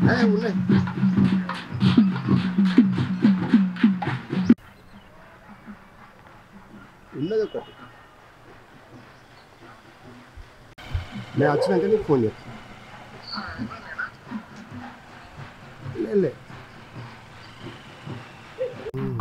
అదే ఉన్నాయి ఉన్నది ఒకటి నేను వచ్చినాక నీకు ఫోన్ చేస్తాను లే, లే ఉమ్.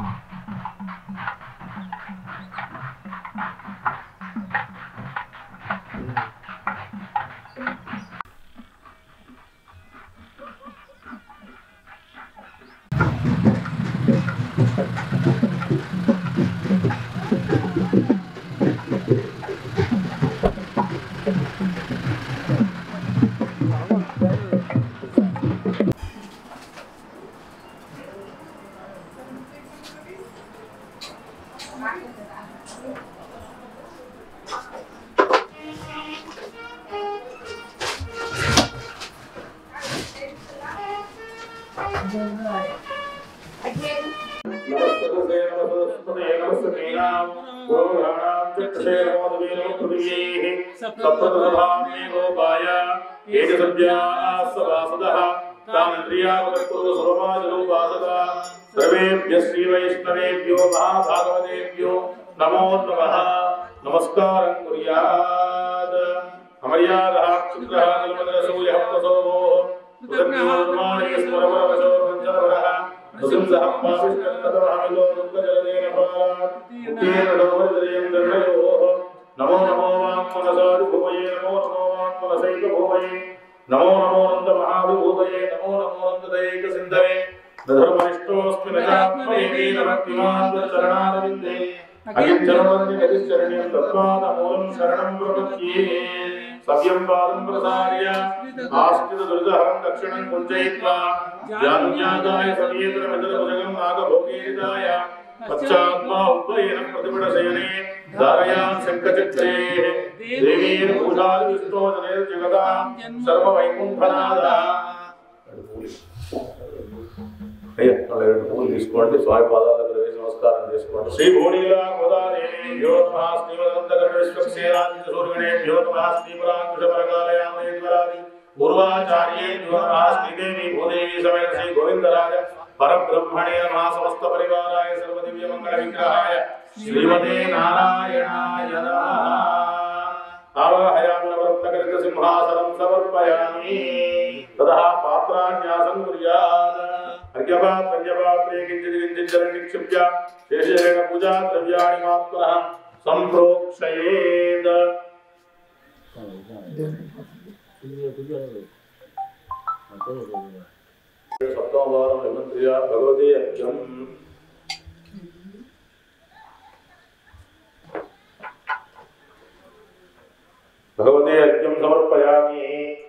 నమస్తే నమస్తే నమస్తే మీనాం గోరాణాం చక్షే నమోదవీరో పృథివ్యేః సప్తప్రభామే గోపాయ ఏక సద్యాసవాసదః తామింద్రియావకర్తృ సర్వమాజరూపాసద సర్వేభ్య శ్రీ వైష్ణవేభ్యో మహాభాగవతేభ్యో నమో నమః నమస్కారం కుర్యాద్ అమర్యాదః క్షుద్రः కల్పతరసూయः ప్రసోమో ఉదగ్నిర్మాణే స్మరవరవశో పంచరవరः నృసింహः పాపిష్కర్తమహమిలో దుఃఖజలదేన పాలాత్ ఉత్తేన నవమజలయం ధర్మయోः నమో నమో వాంగ్మనసాది భూమయే నమో నమో వాంగ్మనసైక భూమయే నమో నమో నంద మహావిభూతయే నమో నమో నందదైక సింధవే నధర్మనిష్టోऽस्मि न चात्मनेति न भक्तिमान् चरणारविन्दे अयञ्जनवन्ति गतिश्चरणीयं तत्त्वादमूलं शरणं प्रपद्ये सव्यं पादं प्रसार्य आश्रितदुर्गहरं दक्षिणं कुञ्चयित्वा जानुज्ञाताय समेतरमितरभुजगं नागभोगेरिताय पश्चात्मा उपयेन प्रतिपटशयने धारयान् शङ्खचक्रे देवीर् पूजादिविष्टोजनैर्जगतां सर्ववैकुण्ठनादा అయ్యా అలా రెండు పూలు తీసుకోండి స్వామి పాదాల దగ్గర వేసి నమస్కారం చేసుకోండి శ్రీ భూణిలా గోదాదేవ్యో నమః శ్రీమదంతకర విశ్వక్సేనాది సూర్యగణేభ్యో నమః శ్రీపరాంకుశ పరకాలయామేశ్వరాది పూర్వాచార్యేభ్యో నమః శ్రీదేవి భూదేవి సమేత శ్రీ గోవిందరాజ పరబ్రహ్మణే నమః సమస్త పరివారాయ సర్వదివ్య మంగళ విగ్రహాయ శ్రీమతే నారాయణాయ నమః ఆవాహయామనవర్తకరిత సింహాసనం సమర్పయామి తదా పాత్రాన్యాసం కుర్యాత్ అర్ఘ్యపాత్రన్యపాత్రే కించిత్ కించిత్ జలం నిక్షిప్య శేషేణ పూజా ద్రవ్యాణి మాత్రః సంప్రోక్షయేత్ సప్తమవారం హేమంత్రియా భగవతి అర్ఘ్యం భగవతే అర్ఘ్యం సమర్పయామి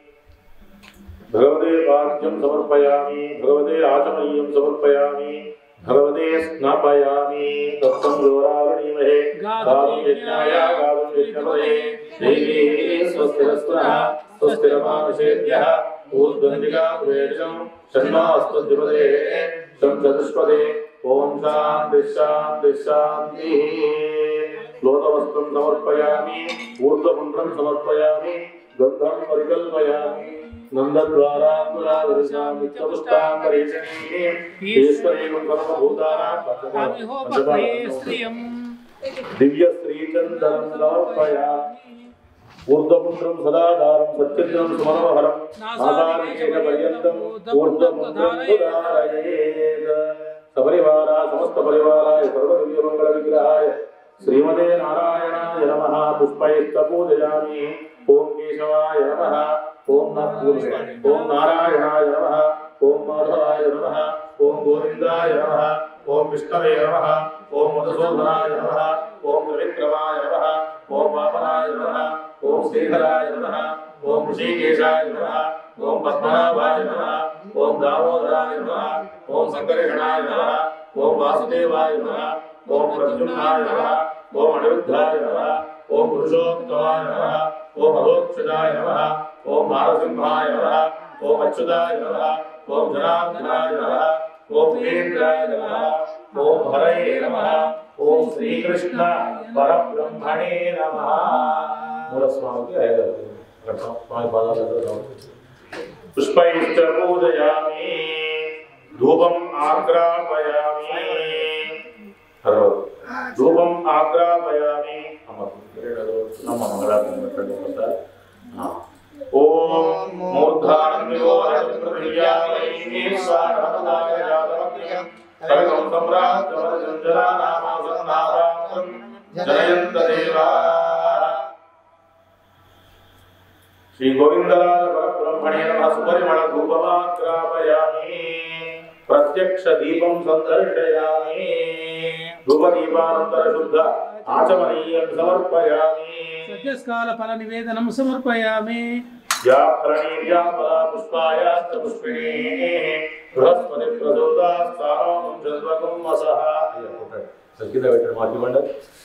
భగవతే పార్ఘ్యం సమర్పయామి భగవతే ఆచమనీయం సమర్పయామి భగవతే స్నాపయామి తత్సం జోరావణీమహే గాదం యజ్ఞాయ గాదం యజ్ఞపదే దేవీ స్వస్తిరస్వః స్వస్తిరమానుషేభ్యः ఊర్ధ్వందిగా వేషం షణ్మాస్తు ద్విపదే శం చతుష్పదే ఓం శాంతి శాంతి శాంతి లోకవస్త్రం సమర్పయామి ఊర్ధ్వపుండ్రం సమర్పయామి గంధం పరికల్పయామి నందద్వారాంగురాదర్శామి చతుష్టాంగరీషణీ ఈశ్వరీయం సర్వభూతానాం పంచభూతానాం శ్రియం దివ్య శ్రీచందనం సమర్పయామి ఊర్ధ్వపుండ్రం సదాధారం సత్యజ్ఞం సుమనోహరం నాసారికేణ పర్యంతం ఊర్ధ్వపుండ్రం సుధారయేత్ సపరివార సమస్త పరివారాయ సర్వదివ్య మంగళ విగ్రహాయ శ్రీమతే నారాయణాయ నమః పుష్పైస్త పూజయామి ఓం కేశవాయ నమః ఓం నమః ఓం నారాయణాయ నమః ఓం మాధవాయ నమః ఓం గోవిందాయ నమః ఓం విష్ణవే నమః ఓం మధుసూదనాయ నమః ఓం త్రివిక్రమాయ నమః ఓం వామనాయ నమః ఓం శ్రీధరాయ నమః ఓం ఋషికేశాయ నమః ఓం పద్మనాభాయ నమః ఓం దామోదరాయ నమః ఓం సంకర్షణాయ నమః ఓం వాసుదేవాయ నమః ఓం ప్రద్యుమ్నాయ నమః ఓం అనిరుద్ధాయ నమః ఓం పురుషోత్తమాయ నమః ఓం అధోక్షజాయ నమః ఓం నారసింహాయ నమః ఓం అచ్యుతాయ నమః ఓం జనార్దనాయ నమః ఓం వీరేంద్రాయ నమః ఓం హరయే నమః ఓం శ్రీకృష్ణ పరబ్రహ్మణే నమః మూలస్వామికి ఐదు స్వామి పాదాల దగ్గర నమస్కరించండి. पुष्पैश्च पूजयामि धूपम् आग्रापयामि धूपम् आग्रापयामि ನಮ್ಮ ಮಂಗಳಾರತಿ ಓಂ ಮೂರ್ಧಾನ್ಯೋರಪೃಥಿವ್ಯಾಮೈ ಸ್ವಾರಮದಾಯ ಜಾತಮಗ್ನಿಯಂ ಸರ್ಗಂ ಸಮ್ರಾಜ್ಯವರಜಂಜಲಾನಾಮಾಸನ್ನಾಭಾಂತಂ ಜನಯಂತ ದೇವಾ ಶ್ರೀ ಗೋವಿಂದಲಾಲ ಪರಬ್ರಹ್ಮಣೇ ನಮಃ ಸುಪರಿಮಳ ಧೂಪಮಾಗ್ರಾಪಯಾಮಿ ಪ್ರತ್ಯಕ್ಷ ದೀಪಂ ಸಂದರ್ಶಯಾಮಿ ಧೂಪದೀಪಾನಂತರ ಶುದ್ಧ ಆಚಮನೀಯಂ ಸಮರ್ಪಯಾಮಿ సత్యస్కాల ఫల నివేదనం సమర్పయామి या फलनीर्या फला पुष्पायाश्च पुष्पिणी बृहस्पति प्रचोदा स्थानं जन्मकं वसः కింద పెట్టండి మాకు ఇవ్వండి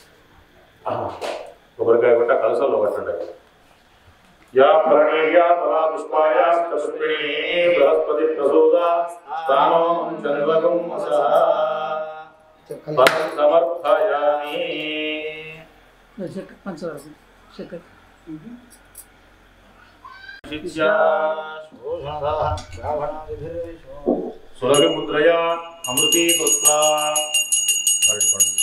కొబ్బరికాయ కొట్ట కలసంలో పెట్టండి యా ఫలనీర్యా ఫలా పుష్పాయాశ్చ పుష్పిణీ బృహస్పతి ప్రచోదా స్థానం జన్మకం వసः ఫలం సమర్పయామి చక్కెర పంచదార చక్కెర సురభి ముద్రయా అమృతీ కృత్వా పడుకోండి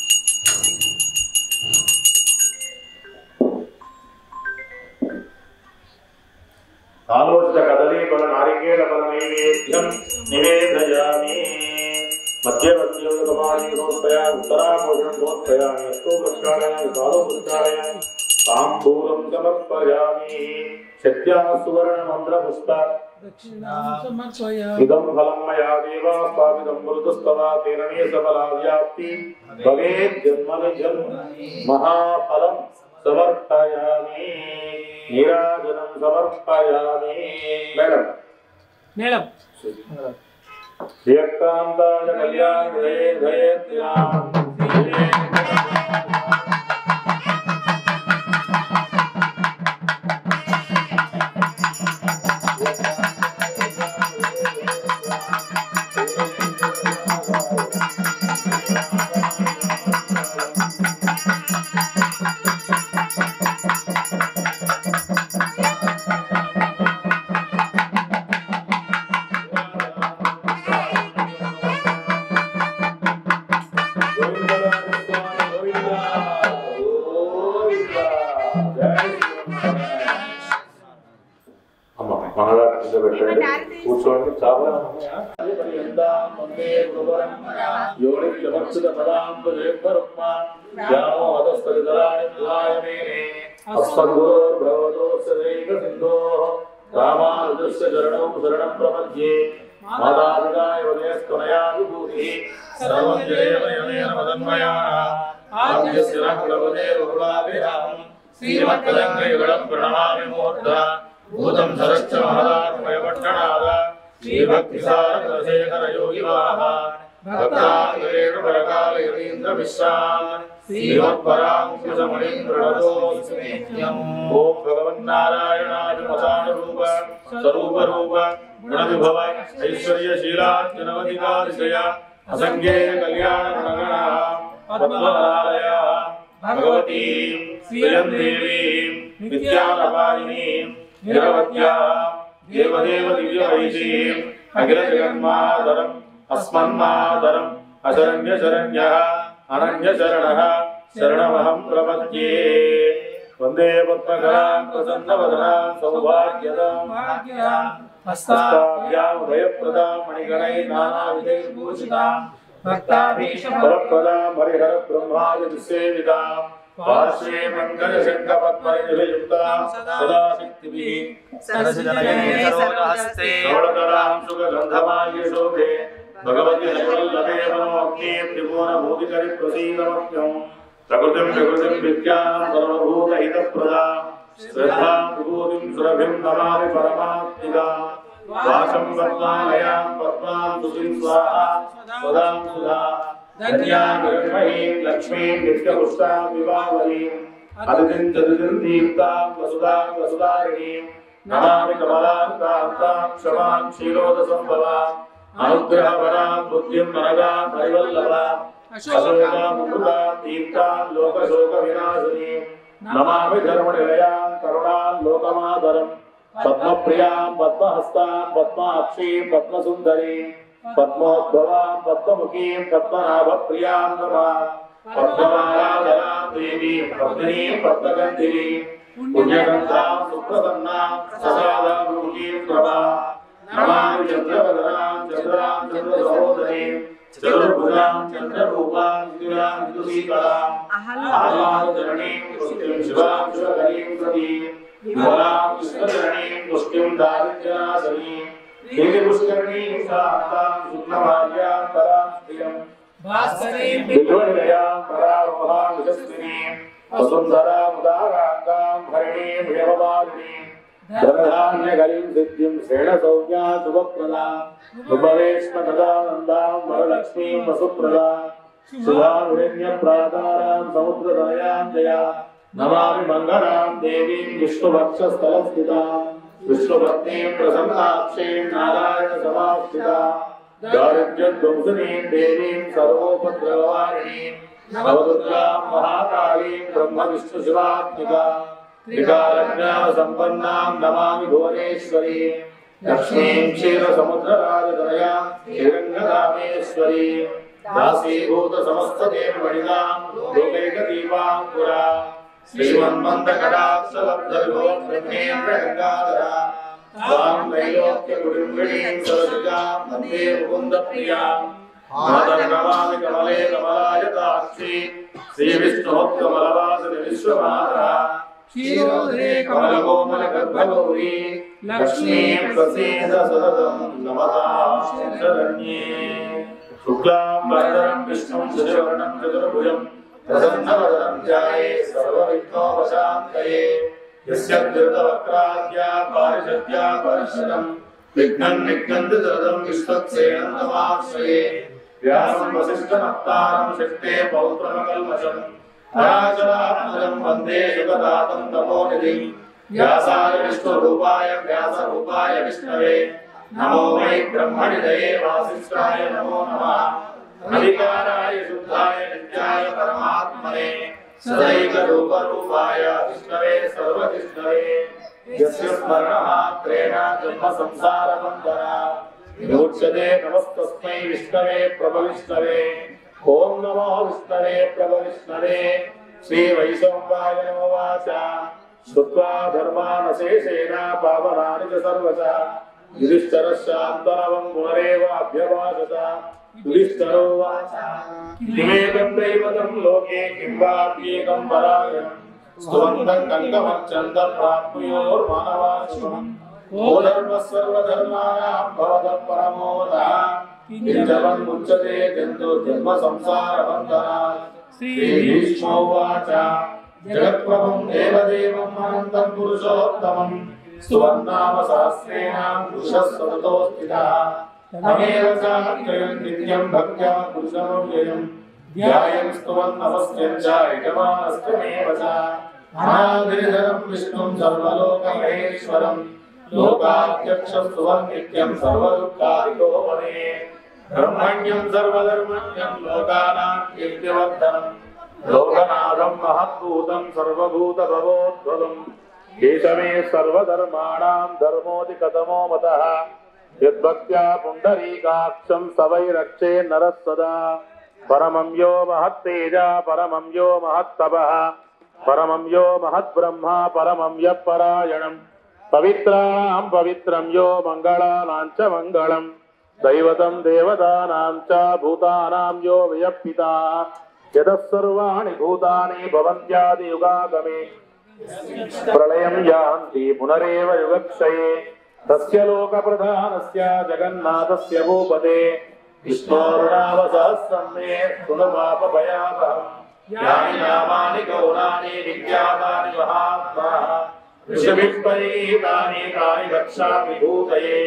కాలోచిత కదలీ ఫల నారికేళ ఫల నైవేద్యం నివేదయామి మధ్య మధ్య కపాళీ రోత్పయ ఉత్తరాభోజనం రోత్పయామి అస్తో ప్రక్షాళయామి కాలో ప్రక్షాళయామి తాంబూలం సమర్పయామి శక్త్యా సువర్ణ మంత్ర పుష్ప దక్షిణాం సమర్పయామి ఇదం ఫలం మయా దేవా స్థాపితం మృతుస్తవా తేన మే సఫలా వ్యాప్తి భవేత్ జన్మని జన్మ మహాఫలం సమర్పయామి నీరాజనం సమర్పయామి మేడం మేడం శ్రీయక్తాంతాయ కళ్యాణ హృదయే ధయేత్యాం అమ్మ మహారాజు కింద పెట్టండి కూర్చోండి చాలా రామానుజస్య చరణం శరణం ప్రపద్యే మాతాపితాయ వదయస్కనయా విభూతి సర్వం జయమయమేన మదన్మయా ఆద్యస్య నకులపదే బహుళాభిరామం శ్రీమత్కలంకయుగళం ప్రణమామి మూర్ధ భూతం సరశ్చ మహదాత్మయపట్టణాద శ్రీభక్తిసారకులశేఖర యోగి వాహాన్ భక్తాంగరేణు పరకాలయతీంద్ర విశ్రాన్ శ్రీమత్పరాంకుశమణీంద్రణతోస్మిత్యం ఓం భగవన్నారాయణాయ మతానురూప స్వరూప రూప గుణ విభవ ఐశ్వర్యశీలాత్యనవధికారిశయ అసంఖ్యేయ కళ్యాణ గుణగణ పద్మనాలయ భగవతీ శ్రియం దేవీం నిత్యానపాయినీం నిరవత్యా దేవదేవ దివ్యవైషీం అఖిల జగన్మాతరం అస్మన్మాతరం అశరణ్య శరణ్య అనన్య శరణ శరణమహం ప్రపద్యే వందే పద్మకరాం ప్రసన్నవదనాం సౌభాగ్యదాం హస్తాభ్యాం ఉదయప్రదాం మణిగణై నానావిధైర్భూషితాం వరప్రదాం హరిహర బ్రహ్మాది విసేవితాం పార్శ్వే మంగళ శంఖ పద్మనిధియుక్తాం సదా శక్తిభిः సర్వతరాం సుగంధమాయ శోభే భగవతి హరివల్లభే మనోగ్నే త్రిభువనభూతికరి ప్రసీదమత్యం ప్రకృతిం ప్రకృతిం విద్యాం సర్వభూతహితప్రదా శ్రద్ధాం విభూతిం సురభిం నమామి పరమాత్మిగా వాచం పద్మాలయాం పద్మాం సుఖిం స్వాహా స్వదాం సుధా ధన్యాం హిరణ్మయీం లక్ష్మీం నిత్యపుష్టాం వివాహరీం అదితిం చదితిం దీప్తాం వసుదాం వసుదారిణీం నమామి కమలాం కాంతాం క్షమాం క్షీరోద సంభవాం అనుగ్రహపరాం బుద్ధిం మనగాం హరివల్లభాం అశోకాం అమృతాం దీప్తాం లోకశోక వినాశనీం నమామి ధర్మనిలయాం కరుణాం లోకమాదరం పద్మప్రియాం పద్మహస్తాం పద్మాక్షీం పద్మసుందరీం పద్మోద్భవాం పద్మముఖీం పద్మనాభప్రియాం నమ పద్మమాలాధరాం దేవీం పద్మినీం పద్మగంధిరీం పుణ్యగంధాం సుప్రసన్నాం సదాదాముఖీం నమ నమామి చంద్రవదనాం చంద్రాం చంద్రసహోదరీం చతుర్భుజాం చంద్రరూపాం దివ్యాం దుసీకరాం ఆహ్లాదజననీం పుష్టిం శివాం శివకరీం ప్రదీం విమలాం కృష్ణజననీం పుష్టిం దారిద్ర్యనాశనీం దేవి పుష్కరణీం శాంతాం శుక్లమార్యాం పరాం శ్రియం భాస్కరీం విద్వనిలయాం పరారోహాం యశస్వినీం వసుంధరాముదారాంగాం భరణీం హేమవారిణీం ధనధాన్యగరీం సిద్ధిం శ్రేణసౌజ్ఞా శుభప్రదాం ఉపవేష్మ తదానందాం వరలక్ష్మీం వసుప్రదాం శుభారుణ్యప్రాదారాం సముద్రదయాం జయా నమామి మంగళాం దేవీం విష్ణుభక్షస్థలస్థితాం విష్ణుభక్తిం ప్రసన్నాక్షీం నారాయణ సమాస్థితాం దారిద్ర్యధ్వంసనీం దేవీం సర్వోపద్రవారిణీం నవదుర్గాం మహాకాళీం బ్రహ్మ విష్ణు శివాత్మికాం త్రికాలజ్ఞాన సంపన్నాం నమామి భువనేశ్వరీం లక్ష్మీం క్షీరసముద్రరాజతనయాం శ్రీరంగధామేశ్వరీం దాసీభూత సమస్త దేవమణినాం లోకైక దీపాంకురా శ్రీమన్మంద కటాక్షలబ్ధ బ్రహ్మేంద్ర గంగాధరా తాం त्रैलोक्य गुरुंगणीं सरसिजां वन्दे मुकुन्दप्रियां मातं नमामि कमले कमलायताक्षी श्रीविष्णुभक्तमलवासिनि विश्वमातः క్షీరోదరే कमलकोमल गर्भगौरी लक्ष्मीं प्रसीद सततं नमतां शरण्ये शुक्लां वरदं विष्णुं शशिवर्णं चतुर्भुजं प्रसन्नवदनं ध्याये सर्वविघ्नोपशान्तये यस्य धृतवक्राद्या पारिषद्या परिषदम् विघ्नं निघ्नन्ति दरदं विश्वक्सेनं तमाश्रये व्यासं वसिष्ठमत्तारं शक्ते पौत्रमकल्मषम् पराशरात्मजं वन्दे शुकदातं तपोनिधिं व्यासाय विष्णुरूपाय व्यासरूपाय विष्णवे नमो वै ब्रह्मणिदये वासिष्ठाय नमो नमः अधिकाराय शुद्धाय नित्याय परमात्मने सदैकरूपरूपाय विष्णवे सर्वविष्णवे यस्य स्मरणमात्रेण जन्मसंसारबन्धना विमोच्यते नमस्तस्मै विष्णवे प्रभविष्णवे ॐ नमो विष्णवे प्रभविष्णवे श्रीवैशम्पाय नमोवाच श्रुत्वा धर्मानशेषेण पावनानि च सर्वशः युधिष्ठरशान्तनवं पुनरेव अभ्यभाषत युधिष्ठरो वाच किमेकं दैवतं लोके किं वाप्येकं परायणम् स्तुवन्तं कङ्कमच्चन्दं प्राप्नुयोर्मानवाश्वम् ओ धर्मः सर्वधर्माणां भवतः परमोदः किञ्चवन् मुच्यते जन्तुर्जन्मसंसारबन्धनात् श्रीभीष्मोवाच जगत्प्रभुं देवदेवम् अनन्तं पुरुषोत्तमम् स्तुवन्नाम सहस्रेण पुरुषः सततो स्थितः तमेव चात्रयं नित्यं भक्त्या पुरुषमव्ययम् ध्यायं स्तुवन् नमस्यं च यजमानस्तमेव च अनादिनिधनं विष्णुं सर्वलोकमहेश्वरम् लोकाध्यक्षस्तुवन् नित्यं सर्वदुःखादिकोपने ब्रह्मण्यं सर्वधर्मण्यं लोकानां कीर्तिवर्धनम् लोकनाथं महद्भूतं सर्वभूतभवोद्भवम् केशवे सर्वधर्माणां धर्मोऽधिकतमो मतः यद्भक्त्या पुण्डरीकाक्षं स वै रक्षे नरः सदा परमं यो महत्तेजा परमं यो महत्तपः परमं यो महद्ब्रह्मा परमं यः परायणम् पवित्राणां पवित्रं यो मङ्गलानां च मङ्गलम् दैवतं देवतानां च भूतानां यो वियप्पिता यतः सर्वाणि भूतानि भवन्त्यादियुगागमे प्रलयं यान्ति पुनरेव युगक्षये तस्य लोकप्रधानस्य जगन्नाथस्य भूपते विष्णोर्नामसहस्रं मे शृणुपापभयापहम् यानि नामानि गौराणि विज्ञातानि महात्माः ऋषिभिः परिगीतानि तानि रक्षामि भूतये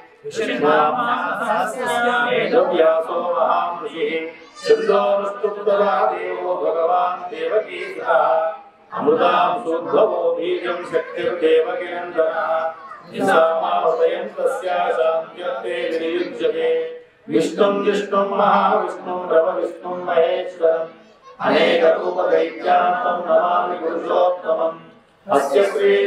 वेदव्यासो महामृषिः छन्दोनुष्टुप्तदा देवो भगवान् देवकी सः अमृतां शुद्धवो बीजं शक्तिर्देवकिनन्दनः निसामाहृदयं तस्या शान्त्यर्थे विनियुज्यते विष्णुं जिष्णुं महाविष्णुं रवविष्णुं महेश्वरम् अनेकरूपदैत्यान्तं नमामि पुरुषोत्तमम् अस्य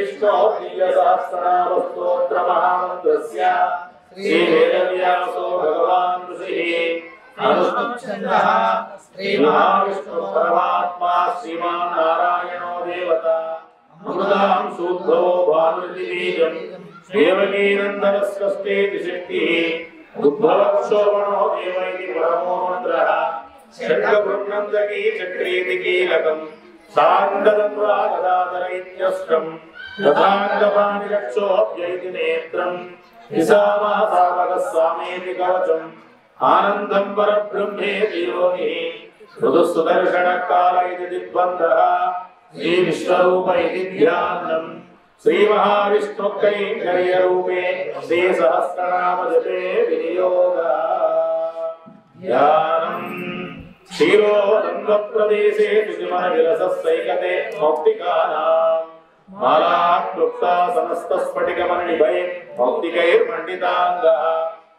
श्रेष्ठोत्तरसहस्रनामस्तोत्रमहामन्त्रस्य श्रीवेदव्यासो भगवान् ऋषिः अनुष्ठुप्छन्दः श्रीमहाविष्णु परमात्मा श्रीमान् नारायणो देवता अमृतां शूद्धो भानुर्दिबीजं देवकीनन्दनस्कस्तेति शक्तिः उद्भवक्षोभणो देव इति परमो मन्त्रः षड्गबृह्नन्दकी चक्रीति कीलकम् सान्ददन्वा गदाधर इत्यस्त्रम् तथाङ्गपाणिरक्षोऽप्यैति नेत्रम् निशामासावगः स्वामेति कवचम् आनन्दम् परब्रह्मेति योगिः ऋतुसुदर्शनकाल इति दिग्बन्धः श्रीविश्वरूप इति ध्यानम् श्रीमहाविष्णुकैङ्कर्यरूपे श्रीसहस्रनामजपे विनियोगः ध्यानम् क्षीरोदङ्गप्रदेशे द्वितिमनविरसस्सैकते मौक्तिकानाम् मालाक्लुप्ता समस्तस्फटिकमणिभै मौक्तिकैर्मण्डिताङ्गः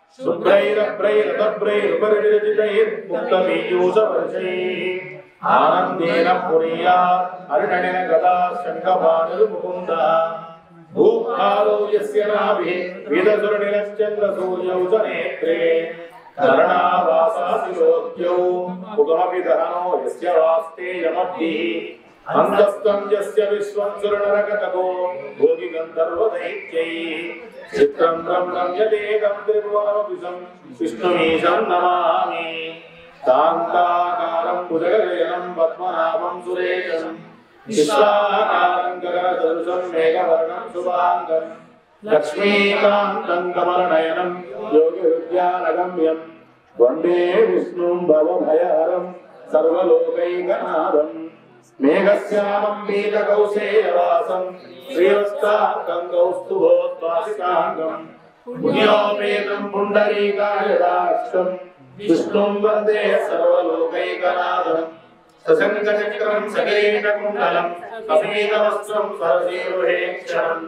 शुभ्रैरभ्रैरतभ्रैरुपरिचितैर्मुक्तमीयूषवर्षैः आनन्देन पुरीयात् अरुणेन गदा शङ्खभानुर्मुकुन्दः भूपालो यस्य नाभिः विदसुरनिलश्चन्द्रसूर्यौ च नेत्रे कर्णावासासिरोद्यौ मुखमपि दहनो यस्य वास्तेयमब्धिः अन्तस्तं यस्य विश्वं सुरनरकटको भोगिगन्धर्वदैत्यैः चित्रं ब्रह्मं यदेकं त्रिभुवनमपिशं विष्णुमीशं नमामि कान्ताकारं भुजगशयनं पद्मनाभं सुरेशं विश्वाकारं गगनसदृशं मेघवर्णं शुभाङ्गं लक्ष्मीकान्तं कमलनयनं योगिहृद्यानगम्यं वन्दे विष्णुं भवभयहरं सर्वलोकैकनाथम् मेघश्यामं पीतकौशेयवासं श्रीवत्साङ्गं कौस्तुभोद्वासिकाङ्गं पुण्योपेतं पुण्डरीकायदाक्षं विष्णुं वन्दे सर्वलोकैकनाथम् सशङ्खचक्रं सकेशकुण्डलं कपीतवस्त्रं सरसीरुहेक्षणं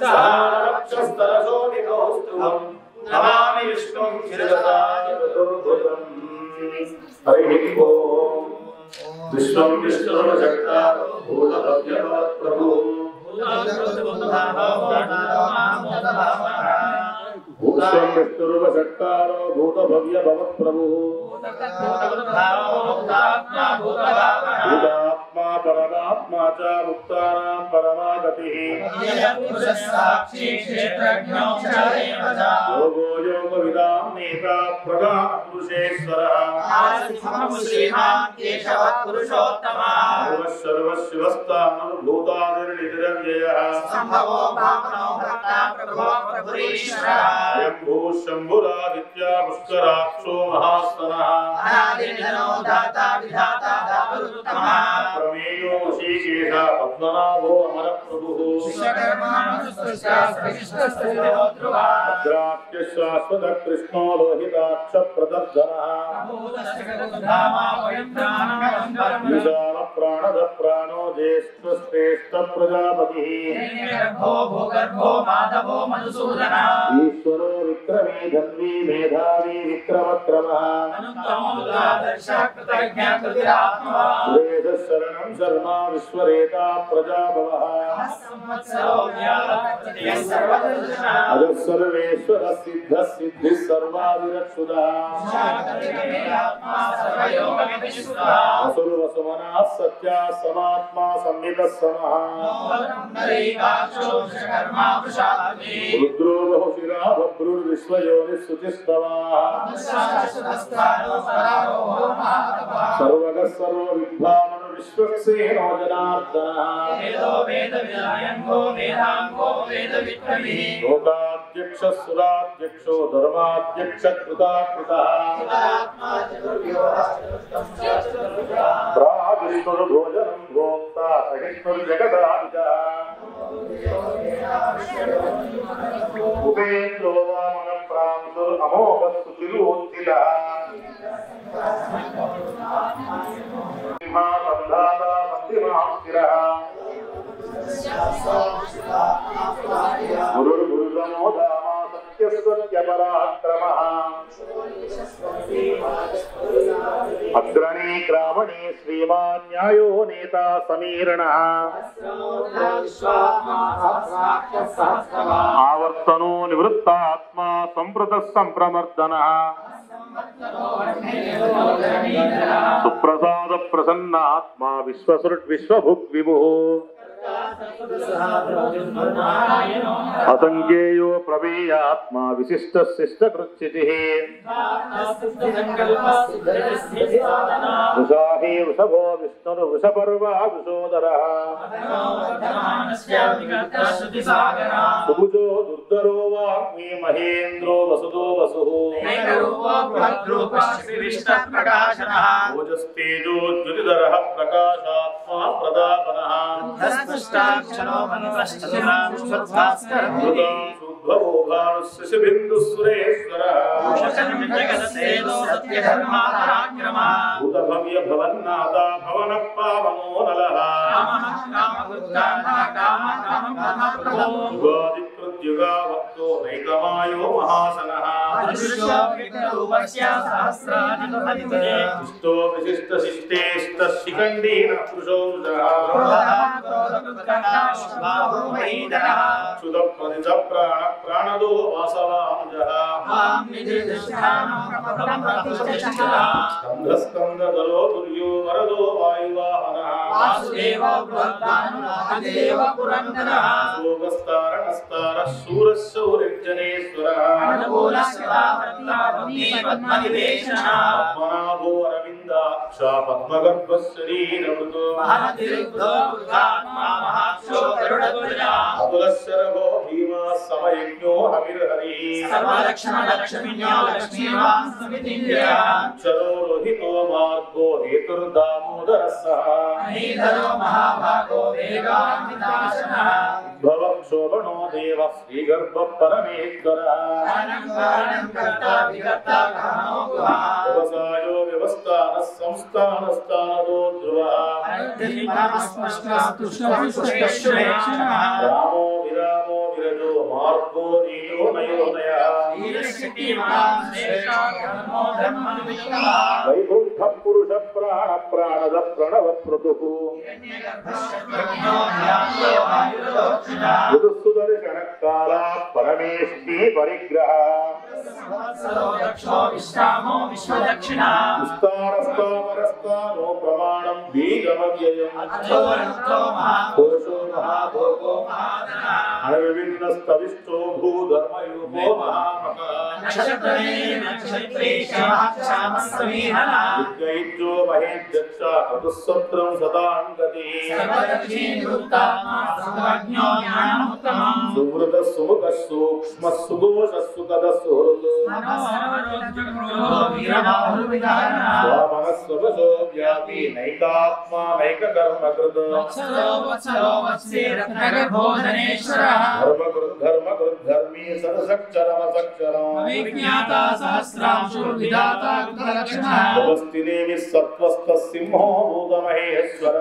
सहारक्षस्तरशोभिकौस्तुभं नमामि विष्णुं शिरसा चतुर्भुजम् हरिः ओम् विश्वं विष्णुर्जगता भूतभव्यवत्प्रभु विश्वं विष्णुर्वषट्कारो भूतभव्यभवत्प्रभु भूतात्मा परमात्मा च मुक्तानां परमागतिः साक्षी क्षेत्रज्ञो क्षरेवजा योगो योगविदां नेता प्रधानपुरुषेश्वरः श्रीमान् केशवः पुरुषोत्तमः सर्वस्वस्तानुभूतानिर्निरव्ययः सम्भवो भावनो भर्ता प्रभो प्रभुरीश्वरः शम्भुः शम्भुरादित्या पुष्कराक्षो महास्तनः अनादिर्जनो दाता विधाता दातुरुत्तमः प्रमेयो ऋषिकेश पद्मनाभो अमरप्रभुः विश्वकर्मानुष्ठस्यो ध्रुवा भद्राख्य शाश्वत कृष्णो लोहिताक्ष प्रदर्शनः विशाल प्राणद प्राणो ज्येष्ठ श्रेष्ठ प्रजापतिः गर्भो भूगर्भो माधवो मधुसूदनः ईश्वरो विक्रमे धन्वी मेधावी विक्रमक्रमः कृतज्ञाकृतिरात्मवान् वेदः शरणं शर्मा विश्वरेता प्रजाभवः अजः सर्वेश्वरः सिद्धः सिद्धिः सर्वादिरक्षुदः असुरवसुमनः सत्याः समात्मा संहितः समः रुद्रो बहुशिरा बभ्रुर्विश्वयोनिः शुचिस्तवाः सर्वगः सर्वविद्वामनु विश्वक्सेनो जनार्दनः लोकाध्यक्षः सुराध्यक्षो धर्माध्यक्षः कृताकृतः प्राविष्णुर्भोजनं भोक्ता सहिष्णुर्जगदाविदः उपेन्द्रो वामनप्रांशुरमोघस्तु चिरोत्थिलः सिंहासन्धाता मन्दिमां स्थिरः गुरुर्गुरुतमो धामा सत्यः పరాక్రమ అగ్రణీ క్రామణీ శ్రీమాన్ న్యాయో నేత సమీరణ ఆవర్తనో నివృత్తాత్మా సంప్రత సంప్రమర్దన సుప్రసాద ప్రసన్నాత్మా విశ్వసృట్ విశ్వభుక్ విభు అసంఖ్యేయో ప్రమేయాత్మా విశిష్ట శిష్ట కృత్యతి వృషాహి వృషభో విష్ణురు వృషపర్వ వృషోదర సుభుజో దుర్ధరో వాగ్మీ మహేంద్రో వసుదో వసు ఓజస్తేజో ద్యుతిధర ప్రకాశాత్మా ప్రదాపన శుద్ధభోగానుశిబిందు సురేశ్వర భూతభవ్య భవన్నాథ భవన పావనో నలః యుగాదికృత్యుగా వక్తో నైకమాయో మహాసనః ఇష్టో విశిష్ట శిష్టేష్ట శిఖండీన పురుషోజః క్షుద ప్రతిజ ప్రాణ ప్రాణదో వాసవాంజః స్కంధ స్కంద దలో తుల్యో వరదో వాయువాహనః శోగస్తారణస్తార శూరశౌరిర్జనేశ్వరः పద్మనాభో అరవిందాక్ష పద్మగర్భ శరీరమృతో అతులశరభో భీమా సమయజ్ఞో హవిర్హరి చరో రోహితో మార్గో హేతుర్దామోదర సహ భవ శోభనో దేవ శ్రీగర్భ పరమేశ్వర వ్యవసాయో వ్యవస్థాన సంస్థానస్థానదో ధ్రువ రామో విరామో విరజో మార్గో నీయో నయోనయ వైకుంఠ పురుష ప్రాణ ప్రాణద ప్రణవ ప్రతు ఋతుసుదర్శన కాల పరమేష్టి పరిగ్రహ విస్తారస్తాపరస్తానో ప్రమాణం బీజమవ్యయం కోశో మహాభోగో అణవిభిన్నస్తవిష్టో భూధర్మయూపో మహామక యుద్ధయుజ్జో మహేధ్యక్ష చతుస్సత్రం సదాంగతి సుహృద సుముఖ సూక్ష్మ సుఘోష సుఖద సుహృద్ స్వామనస్వభసో వ్యాపీ నైకాత్మా నైక కర్మ కృత ధర్మ కృత్ ధర్మ కృత్ ధర్మీ సరసక్షరమ సక్షరం వ్యవస్థినేమి సత్వస్థ సింహో భూతమహేశ్వర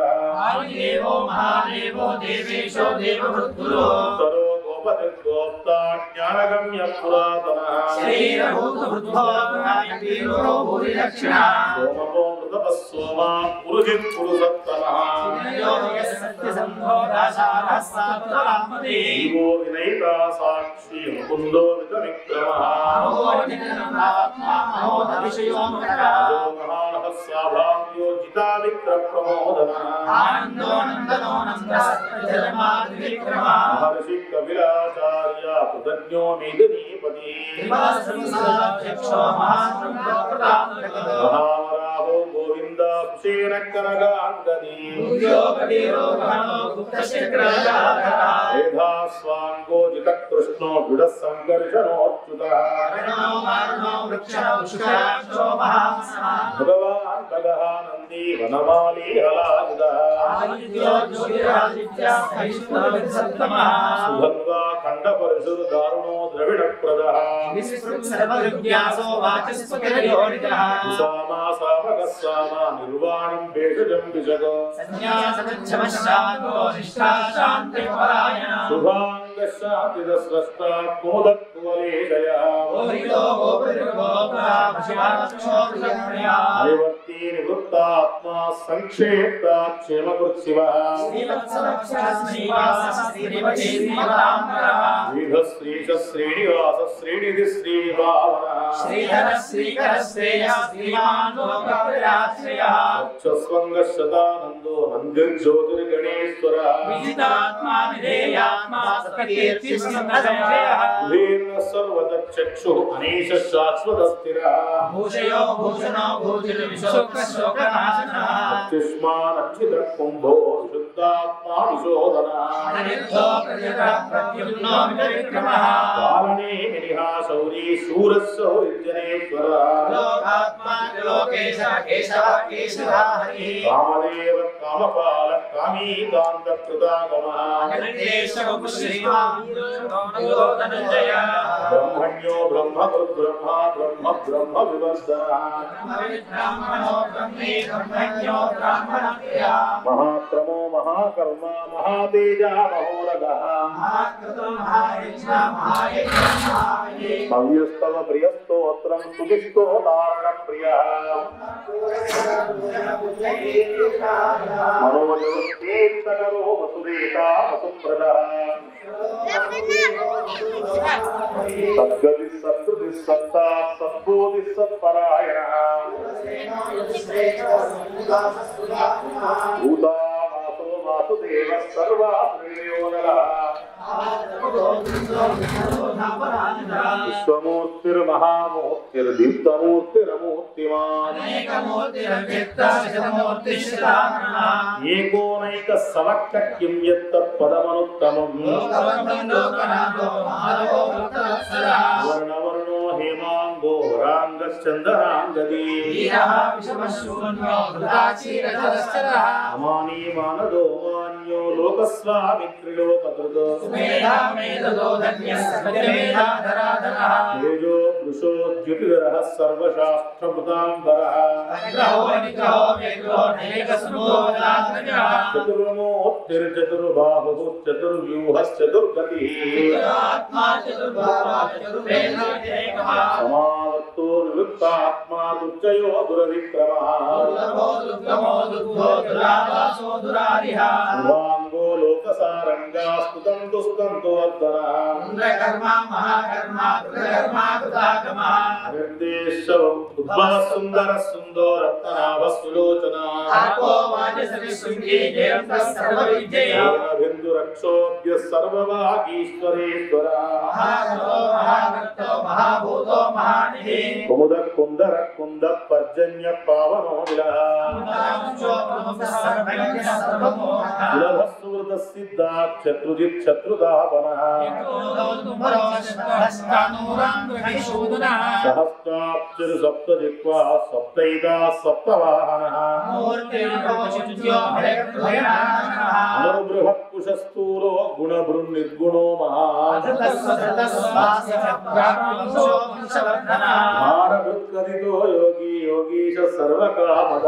ఉత్తరో గోపతిర్గోప్తా జ్ఞానగమ్య పురాతన సోమపో మృతప సోమా పురుజిత్ పురుషత్తమ జీవో వినయిత సాక్షి ముకుందో విత విక్రమ మహానః సాభావ్యో జితా విక్ర ప్రమోదన మహర్షి కవిరాచార్య కృతజ్ఞో మేదినీపతి మహావరాహో గోవింద కుశేన కనగాంగది మేధాస్వాంగో జిత కృష్ణో గుడ సంకర్షణోచ్యుత భగవాన్ భగహానంది వనమాలి హలాయుధ సుభంగా ఖండ పరిశురు దారుణో ద్రవిడ ప్రద సామా సామగ సామా నిర్వాణం భేషజం విజగ శుభాంగ शान्तिदस्रष्टा मोदत्वलेशया ఓరిలో గోపురుగోపురా శివాక్షోభ్రియా निवृत्ति निवृत्तात्मा संक्षेप्ता क्षेमकृत् शिवः श्रीधश्रीश श्रीनिवास श्रीनिधि श्रीभावनः శ్రీధర శ్రీకర శ్రేయ శ్రీమాన్ లోకప్రయాశ్రయ स्वङ्गशतानन्दो नन्दिर्ज्योतिर्गणेश्वरः విజితాత్మా విధేయాత్మా సత్కీర్తి సంజయ उदीर्न सर्वतचक्षुः अनीश शाश्वतस्थिरः భూషయో భూషణో భూతిర్విశోక శోకనాశన अत्युष्मानक्षितकुम्भो शुद्धात्मा विशोधनः అనిర్ధో ప్రజత ప్రద్యుమ్నో విక్రమః कालने मिनिहा शौरी शूरशौरिजनेश्वरः లోకాత్మా లోకేశ కేశవ కేశవ హరి कामदेव कामपाल कामीकान्तकृतागमः అనిర్దేశ శ్రీమాన్ ధనంజయ ब्रह्मण्यो ब्रह्मकृद्ब्रह्मा ब्रह्म ब्रह्म विवर्धनः బ్రాహ్మణో బ్రహ్మే బ్రహ్మణ్యో బ్రాహ్మణ ప్రియా महाक्रमो महाकर्मा महातेजा महोरगः మహాకృతో మహాయజ్ఞ మహాయజ్ఞ మహాయే भव्यस्तव प्रियस्तोत्रं सुदिष्टो नारणप्रियः मनोजवृत्तेत्तकरो वसुदेता वसुप्रदः सद्गतिः सत्कृतिः सत्ता सद्बोधिः सत्परायणः भूता वासो वासुदेवः सर्वात्मयो नरः विश्वमूर्तिर्महामूर्तिर्दीप्तमूर्तिरमूर्तिमान् ఏకోనైక సమక్కక్యం యత్తత్పదమనుత్తమం వర్ణవర్ణో హేమాంగో వరాంగశ్చందనాంగదీ అమానీ మానదో మాన్యో లోకస్వామిత్రిలోకృతో తేజో వృషో ద్యుతిధరः సర్వశాస్త్రమృతాంబరः చతుర్మూర్తిర్చతుర్బాహుः చతుర్వ్యూహశ్చతుర్గతిः సమావర్తో నివృత్తాత్మా దుర్జయో దురవిక్రమः శుభాంగో లోకసారంగా స్తుతం దుస్తంతు వర్ధనः నిర్దేశ ఉద్భవ సుందర సుందరత్నాభ సులోచనా బిందు రక్షోభ్య సర్వవాగీశ్వరేశ్వర మహాభూతో మహానిధి కుముద కుందర కుంద పర్జన్య పావనో విలహ విలహ సువృత సిద్ధా శత్రుజిత్ శత్రుదాపన సహస్రాక్షరి సప్త జిత్వా సప్తైతా సప్తవాహన అనుబృహత్ కుశస్థూలో గుణ నిర్గుణో మహాన్ భారభృత్కదితో యోగి యోగీశ సర్వకామద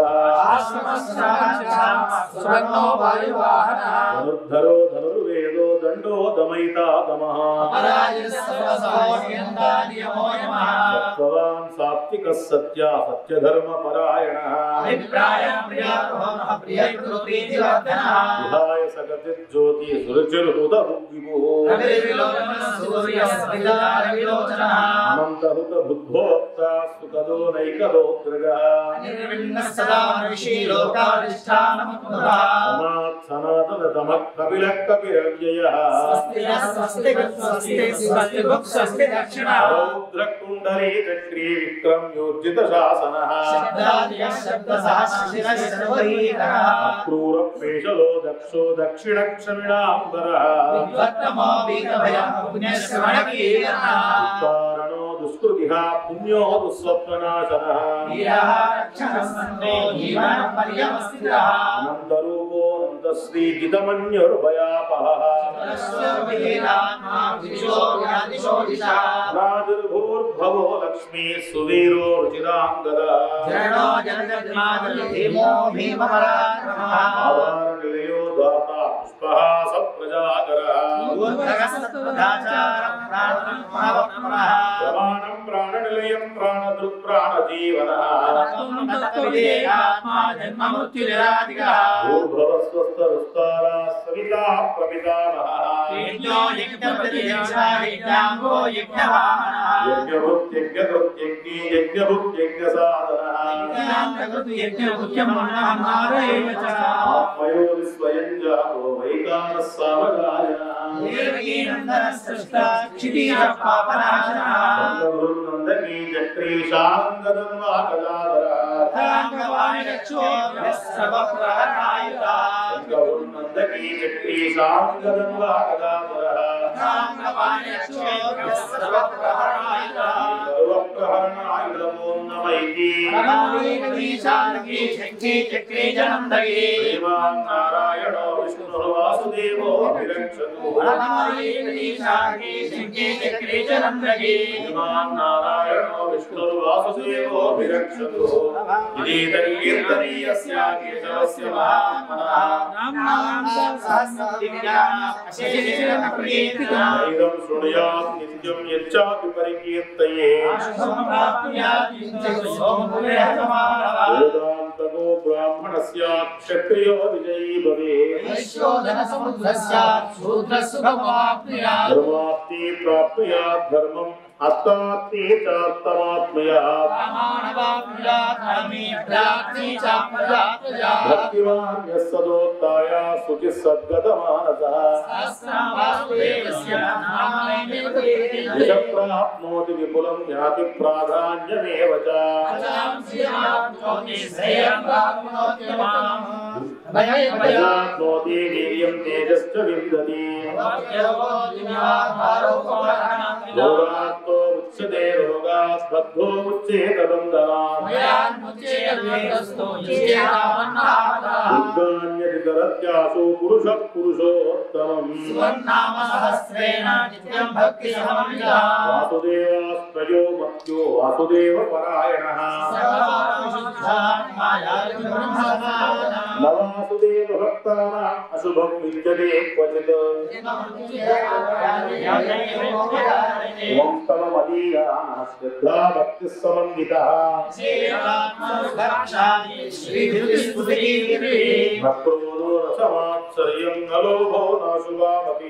ధనుర్ధరో ధనుర్వేదో దండో దమైతా దమః సత్వవాన్ సాత్విక సత్య సత్యధర్మ పరాయణ విహాయ సగతి జ్యోతి సురుచిర్హుత విభు అనంతహుత బుద్ధోక్త సుఖదో నైకదోత్రగ సమాత్ సనాతన తమ కపిల కపిరవ్యయ రౌద్రకుండలీ చక్రీ విక్రమ్యోర్జిత శాసన క్రూర పేషలో దక్షో దక్షిణ క్షమిణాంబర కారణో దుష్కృతి పుణ్యో దుస్వప్ననాశన అనంతరూపో నందశ్రీ జితమన్యుర్భయాపహ రాజుర్భూర్భవో లక్ష్మీ సువీరో రుచిరాంగద ఆధార నిలయో దాత పుష్పహాస ప్రజాకర ప్రమాణం ప్రాణనిలయం ప్రాణదృక్ ప్రాణజీవన భూర్భవస్వస్తరుస్తారా సవితా ప్రపితామహ యజ్ఞభుత్యజ్ఞకృత్యజ్ఞీ యజ్ఞభుత్యజ్ఞసాధన ఆత్మయోని స్వయం జాతో వైకాన సామగాయన నందకీ చక్రీశాంగదం వాకదాదర నందకీ చక్రీశాంగదం వాకదాదర సర్వప్రహరణాయుధమోన్నమైతి దేవాన్ నారాయణో విష్ణుర్ వాసుదేవో విరక్షతు దేవాన్ నారాయణో విష్ణుర్ వాసుదేవో విరక్షతు ఇదీదం కీర్తనీయస్య కేశవస్య మహాత్మనః ఇదం శృణుయాత్ నిత్యం యచ్చాపి పరికీర్తయే వేదాంతగో బ్రాహ్మణస్య క్షత్రియో విజయీ భవేత్ ధర్మాప్తి ప్రాప్నుయాత్ ధర్మం అత్తాత్తి చాత్తమాత్మయాత్ భక్తిమాన్ యస్సదోత్తాయ శుచి సద్గతమానసః యశ ప్రాప్నోతి విపులం జ్ఞాతి ప్రాధాన్యమేవ చ ప్రజాప్నోతి వీర్యం తేజశ్చ విందతి రోగాత్తో ఉచ్యతే రోగాత్ బద్ధో ఉచ్యేత బంధనాత్ దుర్గాన్యతితరత్యాసు పురుష పురుషోత్తమం వాసుదేవాస్త్రయో మత్యో వాసుదేవ పరాయణః न वासुदेव भक्तानाम् अशुभं विद्यते क्वचित् त्वं स्तवमदीयाः श्रद्धा भक्तिः समन्वितः न क्रोधो न समात्सर्यं न लोभो नाशुभामपि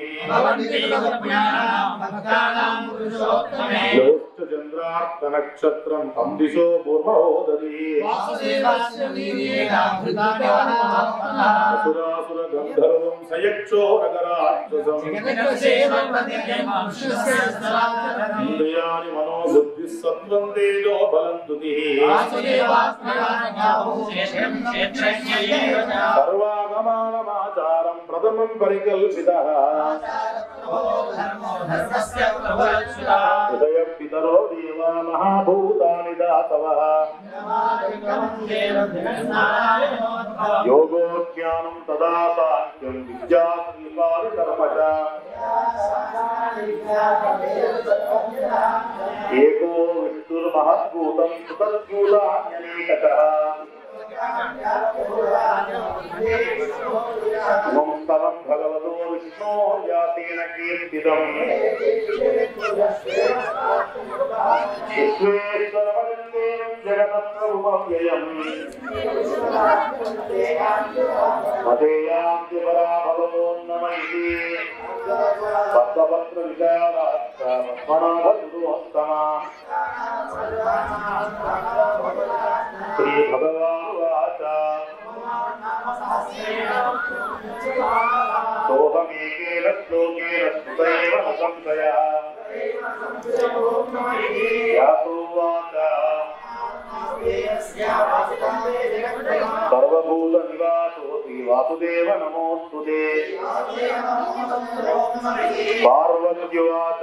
योश्च चन्द्रार्कनक्षत्रं तं दिशो भूर्महोदरी असुरासुरगन्धर्वं सयक्षो नगराक्षसम् इन्द्रियाणि मनो बुद्धिः सत्त्वं तेजो बलं दुतिः सर्वागमानमाचारं प्रथमं परिकल्पितः हृदयपितरो देवा महाभूतानि दातवः योगो ज्ञानं तदा साङ्ख्यं विद्या श्रीपादकर्म च एको विष्णुर्महद्भूतं सुतद्भूतान्यनेकतः त्वं स्तवं भगवतो विष्णो व्यासेन कीर्तितम् विश्वेश्वरमजन्तेन जगतप्रभुमव्ययम् मतेयान्ति पराभवोन्नमैति पद्मपत्रविचारात्मनाभसुरोत्तमा श्रीभगवानुवाच सोऽहमेकेन श्लोकेन स्तुतैव न संशयः व्यासोवाच सर्वभूतनिवासोऽसि वासुदेव नमोऽस्तु ते पार्वत्युवाच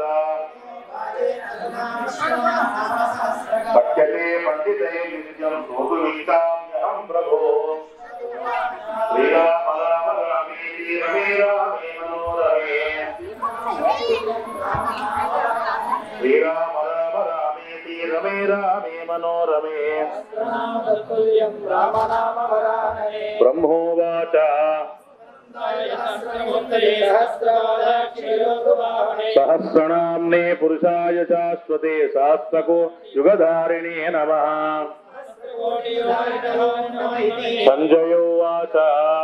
पठ्यते पण्डितैः नित्यं सोऽपमीताम्यहं प्रभो श्रीराम राम रामेति रमे रामे मनोरमे श्रीराम राम रामेति रमे रामे मनोरमे ब्रह्मोवाच సహస్రనామ్నే పురుషాయ శాశ్వతే శాస్త్రకు యుగధారిణే నమ సంజయోవాచ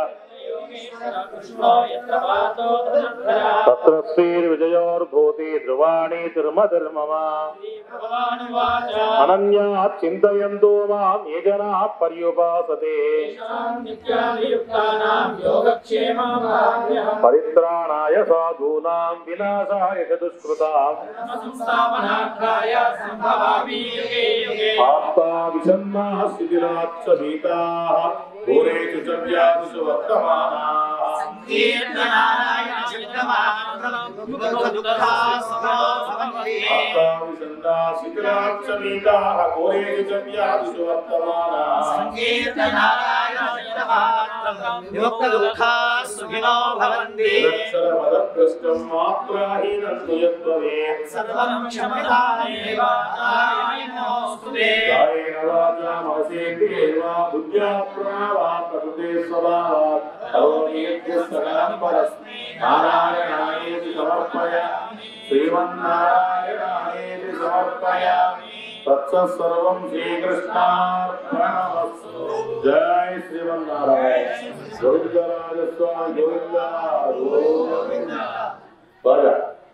తత్ర శ్రీర్విజయోర్భూతి ధ్రువాణి తిరుమతిర్మమ అనన్యాత్ చింతయంతో మాం ఏ జనా పర్యుపాసతే పరిత్రాణాయ సాధూనాం వినాశాయ చ దుష్కృతాం ఆప్తా విషన్నా శిథిలాచ్చ భీతాః ఘోరేషు చ వ్యాధిషు వర్తమానాः ఆప్తా విషన్నా శిథిలాచ్చ భీతాః ఘోరేషు చ వ్యాధిషు వర్తమానాः సుఖినో భవంతి అక్షరమదభ్రష్టం మాత్రాహీనం యద్భవేత్ సర్వం క్షమతాయేవ నారాయణోస్తుతే కాయేన వాచా మనసేంద్రియేణ బుద్ధ్యా ప్రాణా ప్రకృతే స్వభావాత్ కరోమి యజ్ఞస్తకలం పరస్మై నారాయణాయేతి సమర్పయామి శ్రీమన్నారాయణాయేతి సమర్పయామి తత్సర్వం శ్రీకృష్ణార్పణమస్తు జై శ్రీమన్నారాయణ గోవిందరాజస్వామి గోవింద గోవింద బాగా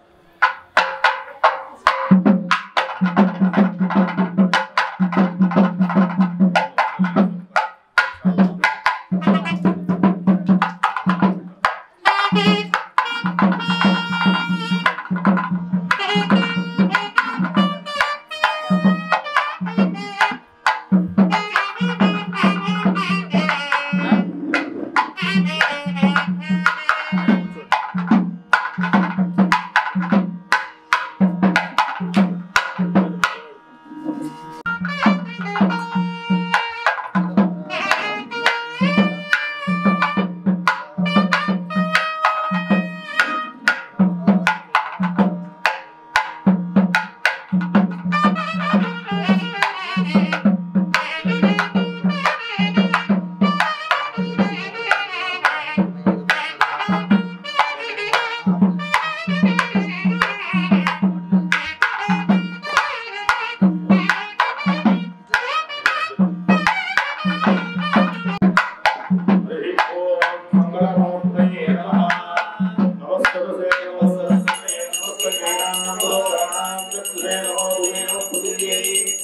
హరి ఓం మంగళమూర్తయే నమః నమస్తతే నమస్తతే నమస్తతే నమో ప్రాణాం చక్రే నమో దుమే నమో పుదియే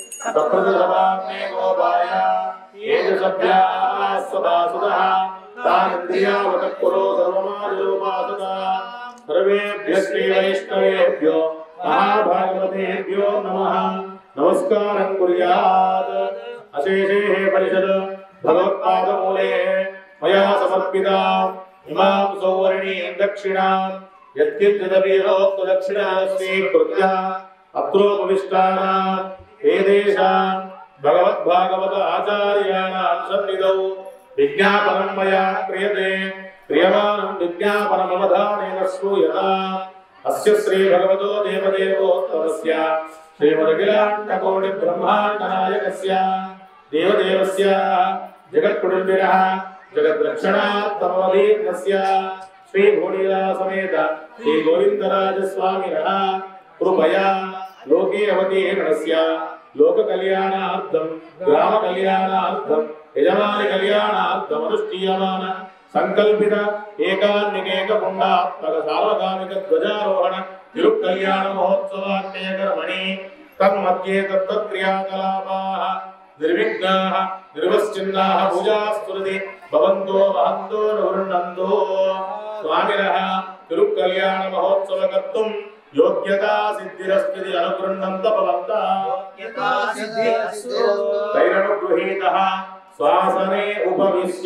సప్రదభామే గోపాయ ఏజ సభ్యా సదాసుదః తానింద్రియావత కురో సర్వమాజోపాసక సర్వేభ్య శ్రీ వైష్ణవేభ్యో మహాభాగవతేభ్యో నమః నమస్కారం కుర్యాత్ అశేషే పరిషద్ భగవత్పాదమూలే మయా సమర్పితా ఇమాం సౌవర్ణీం దక్షిణాం యత్కించిదపీరోక్త దక్షిణా స్వీకృత్య అత్రోపవిష్టానాం వేదేశాం భగవద్భాగవత ఆచార్యాణాం సన్నిధౌ విజ్ఞాపనం మయా క్రియతే క్రియమాణం విజ్ఞాపనమవధానేన శ్రూయతా అస్య శ్రీ భగవతో దేవదేవోత్తమస్య శ్రీమదఖిలాండకోటి బ్రహ్మాండ నాయకస్య దేవదేవస్య జగత్కుటుంబినः జగద్రక్షణాత్తమవలీర్ణస్య శ్రీ భూనీలా సమేత శ్రీ గోవిందరాజస్వామినः కృపయా లోకే అవతీర్ణస్య లోక కళ్యాణార్థం గ్రామ కళ్యాణార్థం యజమాని కళ్యాణార్థం అనుష్ఠీయమాన సంకల్పిత ఏకాన్నికేక పుండాత్మక సార్వకామిక ధ్వజారోహణ తిరుకల్యాణ మహోత్సవాఖ్యయ కర్మణి తన్మధ్యే తత్క్రియాకలాపాः నిర్విఘ్నాः నిర్వశ్చిన్నాः పూజాస్తుతి భవంతో వహంతో నివృణంతో స్వామినः తిరుకల్యాణ మహోత్సవ కర్తుం యోగ్యతా సిద్ధిరస్మిది అనుగృహ్ణంత భవంతः తైరనుగృహీతः శ్వాసనే ఉపవిశ్య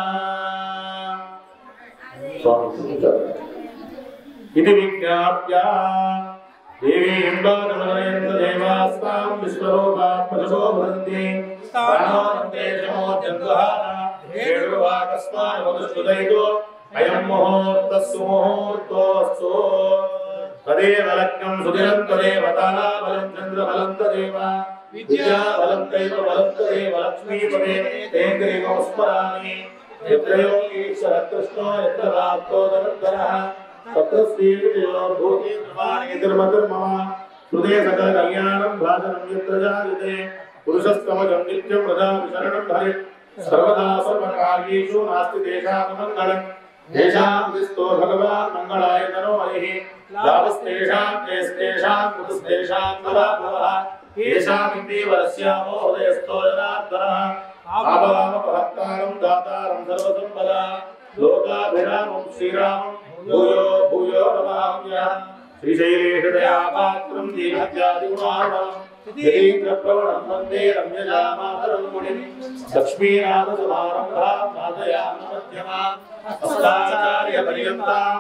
ఇది విజ్ఞాప్య దేవీం బాధమనయంత దేవాస్తాం విశ్వరూపా ప్రజో భవంతి స్థానోనంతే శమోద్యంతుహాన ఏడువాకస్మాన్ వదుష్టుదైతో అయం ముహూర్తస్సు ముహూర్తోస్తు తదేవ లగ్నం సుదిరం తదేవ తారాబలం చంద్రబలం తదేవ విద్యాబలం దైవ బలం తదేవ లక్ష్మీపదే తేంద్రియో స్మరామి यत्र योगीश्वर कृष्णो यत्र राप्तो धनुर्धरः तत्र श्रीविजयो भूति निर्मतिर्मम हृदय सकल कल्याणं भाजनं यत्र जायते पुरुषस्तमजं नित्यं प्रजा विशरणं हरे सर्वदा सर्वकार्येषु नास्ति तेषाममङ्गलम् तेषां विस्तो भगवान् मङ्गलाय तनो हरिः लाभस्तेषां केस्तेषां कुतस्तेषां पराभवः येषामिति वरस्यामो हृदयस्थो जनार्दनः आवामपहत्तारं दातारं सर्वसम्पदा लोकाभिरामं श्रीरामं भूयो भूयो नमाम्यहम् श्रीशैलेशदयापात्रं दीनत्यादिगुणार्णम् यतीन्द्रप्रवणं वन्दे रम्यजामातरं मुनिं लक्ष्मीनाथसमारम्भां नाथयामध्यमाम् अस्ताचार्यपर्यन्तां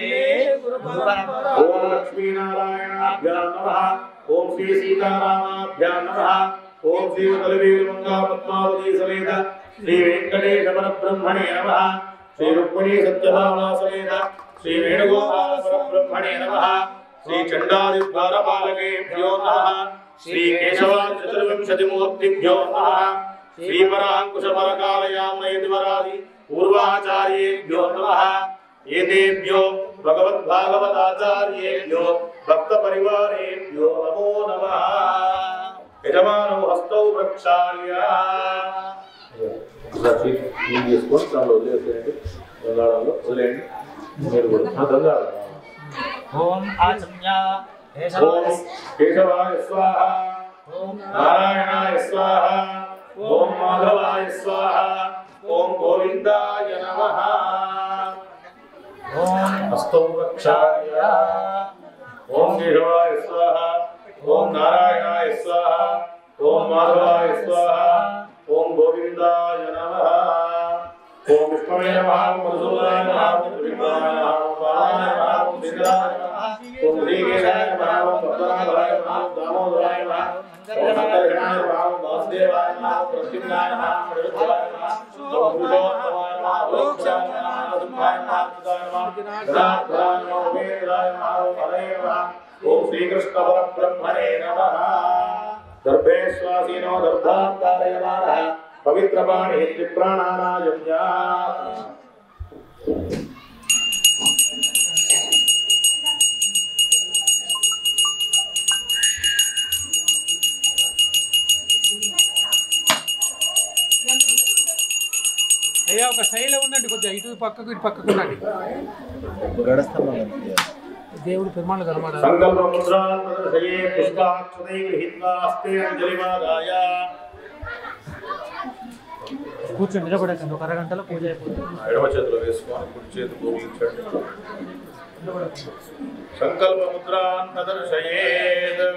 ॐ लक्ष्मीनारायणाभ्यां नमः ॐ श्री सीतारामाभ्यां नमः ॐ श्री कलवीरमङ्गा पद्मावती समेत श्री वेङ्कटेशपरब्रह्मणे नमः श्री रुक्मिणी सत्यभामा समेत श्री वेणुगोपाल परब्रह्मणे नमः श्री चण्डादिद्वारपालकेभ्यो नमः श्री केशवान् चतुर्विंशतिमूर्तिभ्यो नमः श्री पराङ्कुशपरकालयामयदिवरादि पूर्वाचार्येभ्यो नमः एतेभ्यो भगवद्भागवताचार्येभ्यो भक्तपरिवारेभ्यो नमो नमः యజమానో హస్తౌ ప్రక్షాళ్య తీసుకొని దానిలో వదిలేసేయండి గంగాళంలో వదిలేయండి మీరు కూడా ఆ, గంగాళం ఓం ఆచమ్య ఓం కేశవాయ స్వాహ నారాయణాయ స్వాహ ఓం మాధవాయ స్వాహ ఓం గోవిందాయ నమః ఓం హస్తౌ ప్రక్షాళ్య ఓం కేశవాయ స్వాహ ఓం నారాయణాయ స్వాహ ఓం మాధవాయ స్వాహ ఓం గోవిందాయ నమః ఓం విష్ణవే నమః ఓం మధుసూదనాయ నమః ఓం త్రివిక్రమాయ నమః ఓం వామనాయ నమః ఓం శ్రీధరాయ నమః ఓం శ్రీకేశాయ నమః ఓం పద్మనాభాయ నమః ఓం దామోదరాయ నమః ఓం సంకర్షణాయ నమః ఓం వాసుదేవాయ నమః ఓం ప్రద్యుమ్నాయ నమః ఓం నిరుద్ధాయ నమః ఓం పురుషోత్తమాయ నమః ఓం క్షాయ నమః ఓం దుఃఖాయ నమః సుధాయ నమః గదాధరాయ నమః ఓం వేదాయ నమః ఓం హరే నమః ఓం శ్రీకృష్ణ పరబ్రహ్మణే నమః గర్భేశ్వాసీనో గర్భాంతారయమానः పవిత్రపాణి త్రిప్రాణానాయమ్యా అయ్యా ఒక శైలి ఉండండి కొద్దిగా ఇటు పక్కకు ఇటు పక్కకు ఉండండి దేవుడు పెరుమాళ్ళు కనమాట సంకల్ప ముద్రాన్మదర్శయే పుష్పాక్షతై గృహీత్వా హస్తే అంజలిమాదాయ కూర్చొని నిలబడకండి ఒక అరగంటలో పూజ అయిపోతుంది ఎడమ చేతిలో వేసుకొని కుడి చేతి భూమించండి సంకల్ప ముద్రాన్మదర్శయేద్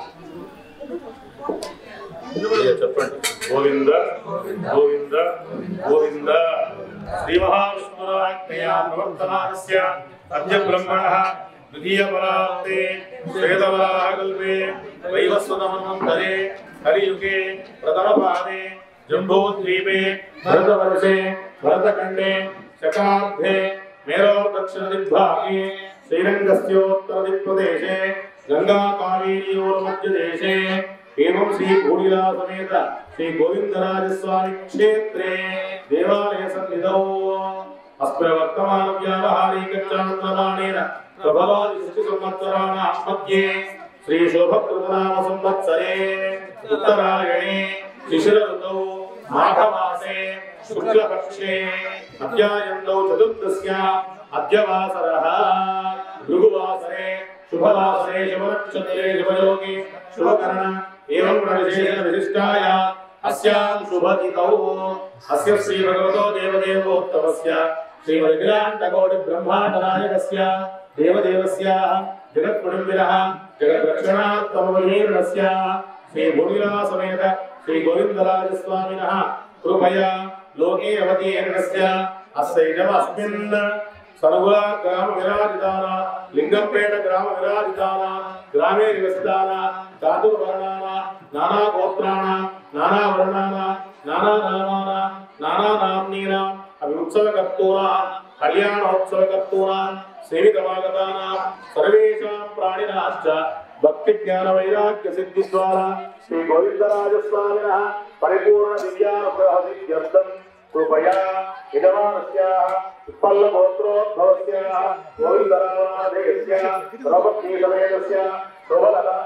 చెప్పండి గోవింద గోవింద గోవింద శ్రీ మహావిష్ణురాజ్ఞయా ప్రవర్తమానస్య అద్య బ్రహ్మణः ద్వితీయపరాప్తే శ్వేతవరాహకల్పే వైవస్వతమన్వంతరే కలియుగే ప్రథమపాదే జంబూద్వీపే భరతవర్షే భరతఖండే శకాబ్దే మేరో దక్షిణదిగ్భాగే శ్రీరంగస్యోత్తరదిక్ప్రదేశే గంగా కావేర్యోర్మధ్యదేశే एवं श्री भूरिला समेत श्री गोविंदराज स्वामी क्षेत्रे देवालय सन्निधौ अस्मिन् वर्तमान व्यावहारिक चान्द्रमाणेन प्रभवादि सृष्टि संवत्सराणां मध्ये श्री शोभकृतनाम संवत्सरे उत्तरायणे शिशिर ऋतौ माघमासे शुक्लपक्षे अद्यायन्तौ चतुर्दश्या अद्य वासरः भृगुवासरे शुभवासरे शुभनक्षत्रे शुभयोगे शुभकर्ण एवं विशेषण विशिष्टाय अस्यां शुभतिथौ अस्य श्री भगवतो देवदेवोत्तमस्य श्रीमद्विराण्डकोटि ब्रह्माण्डनायकस्य देवदेवस्य जगत्कुटुम्बिनः जगद्रक्षणात्तमवलीर्णस्य श्री भूमिला समेत श्री गोविन्दराजस्वामिनः कृपया लोके अवतीर्णस्य अस्यैजमस्मिन् సనుగుల గ్రామ విరాజితాన లింగంపేట గ్రామ విరాజితాన గ్రామే నివసితాన ధాతువర్ణాన నానా గోత్రాణ నానా వర్ణాన నానా నామాన నానా నామ్నీన అవి ఉత్సవకర్తూన కళ్యాణోత్సవకర్తూన సేవితమాగతాన సర్వేషాం ప్రాణినాశ్చ భక్తి జ్ఞాన వైరాగ్య సిద్ధి ద్వారా శ్రీ గోవిందరాజస్వామిన పరిపూర్ణ దివ్యానుగ్రహ సిద్ధ్యర్థం कृपया यजमानस्याः उत्पल्लगोत्रोद्भवस्याः गोविन्दरामादेयस्य द्रौपदीसमेतस्य शोभलता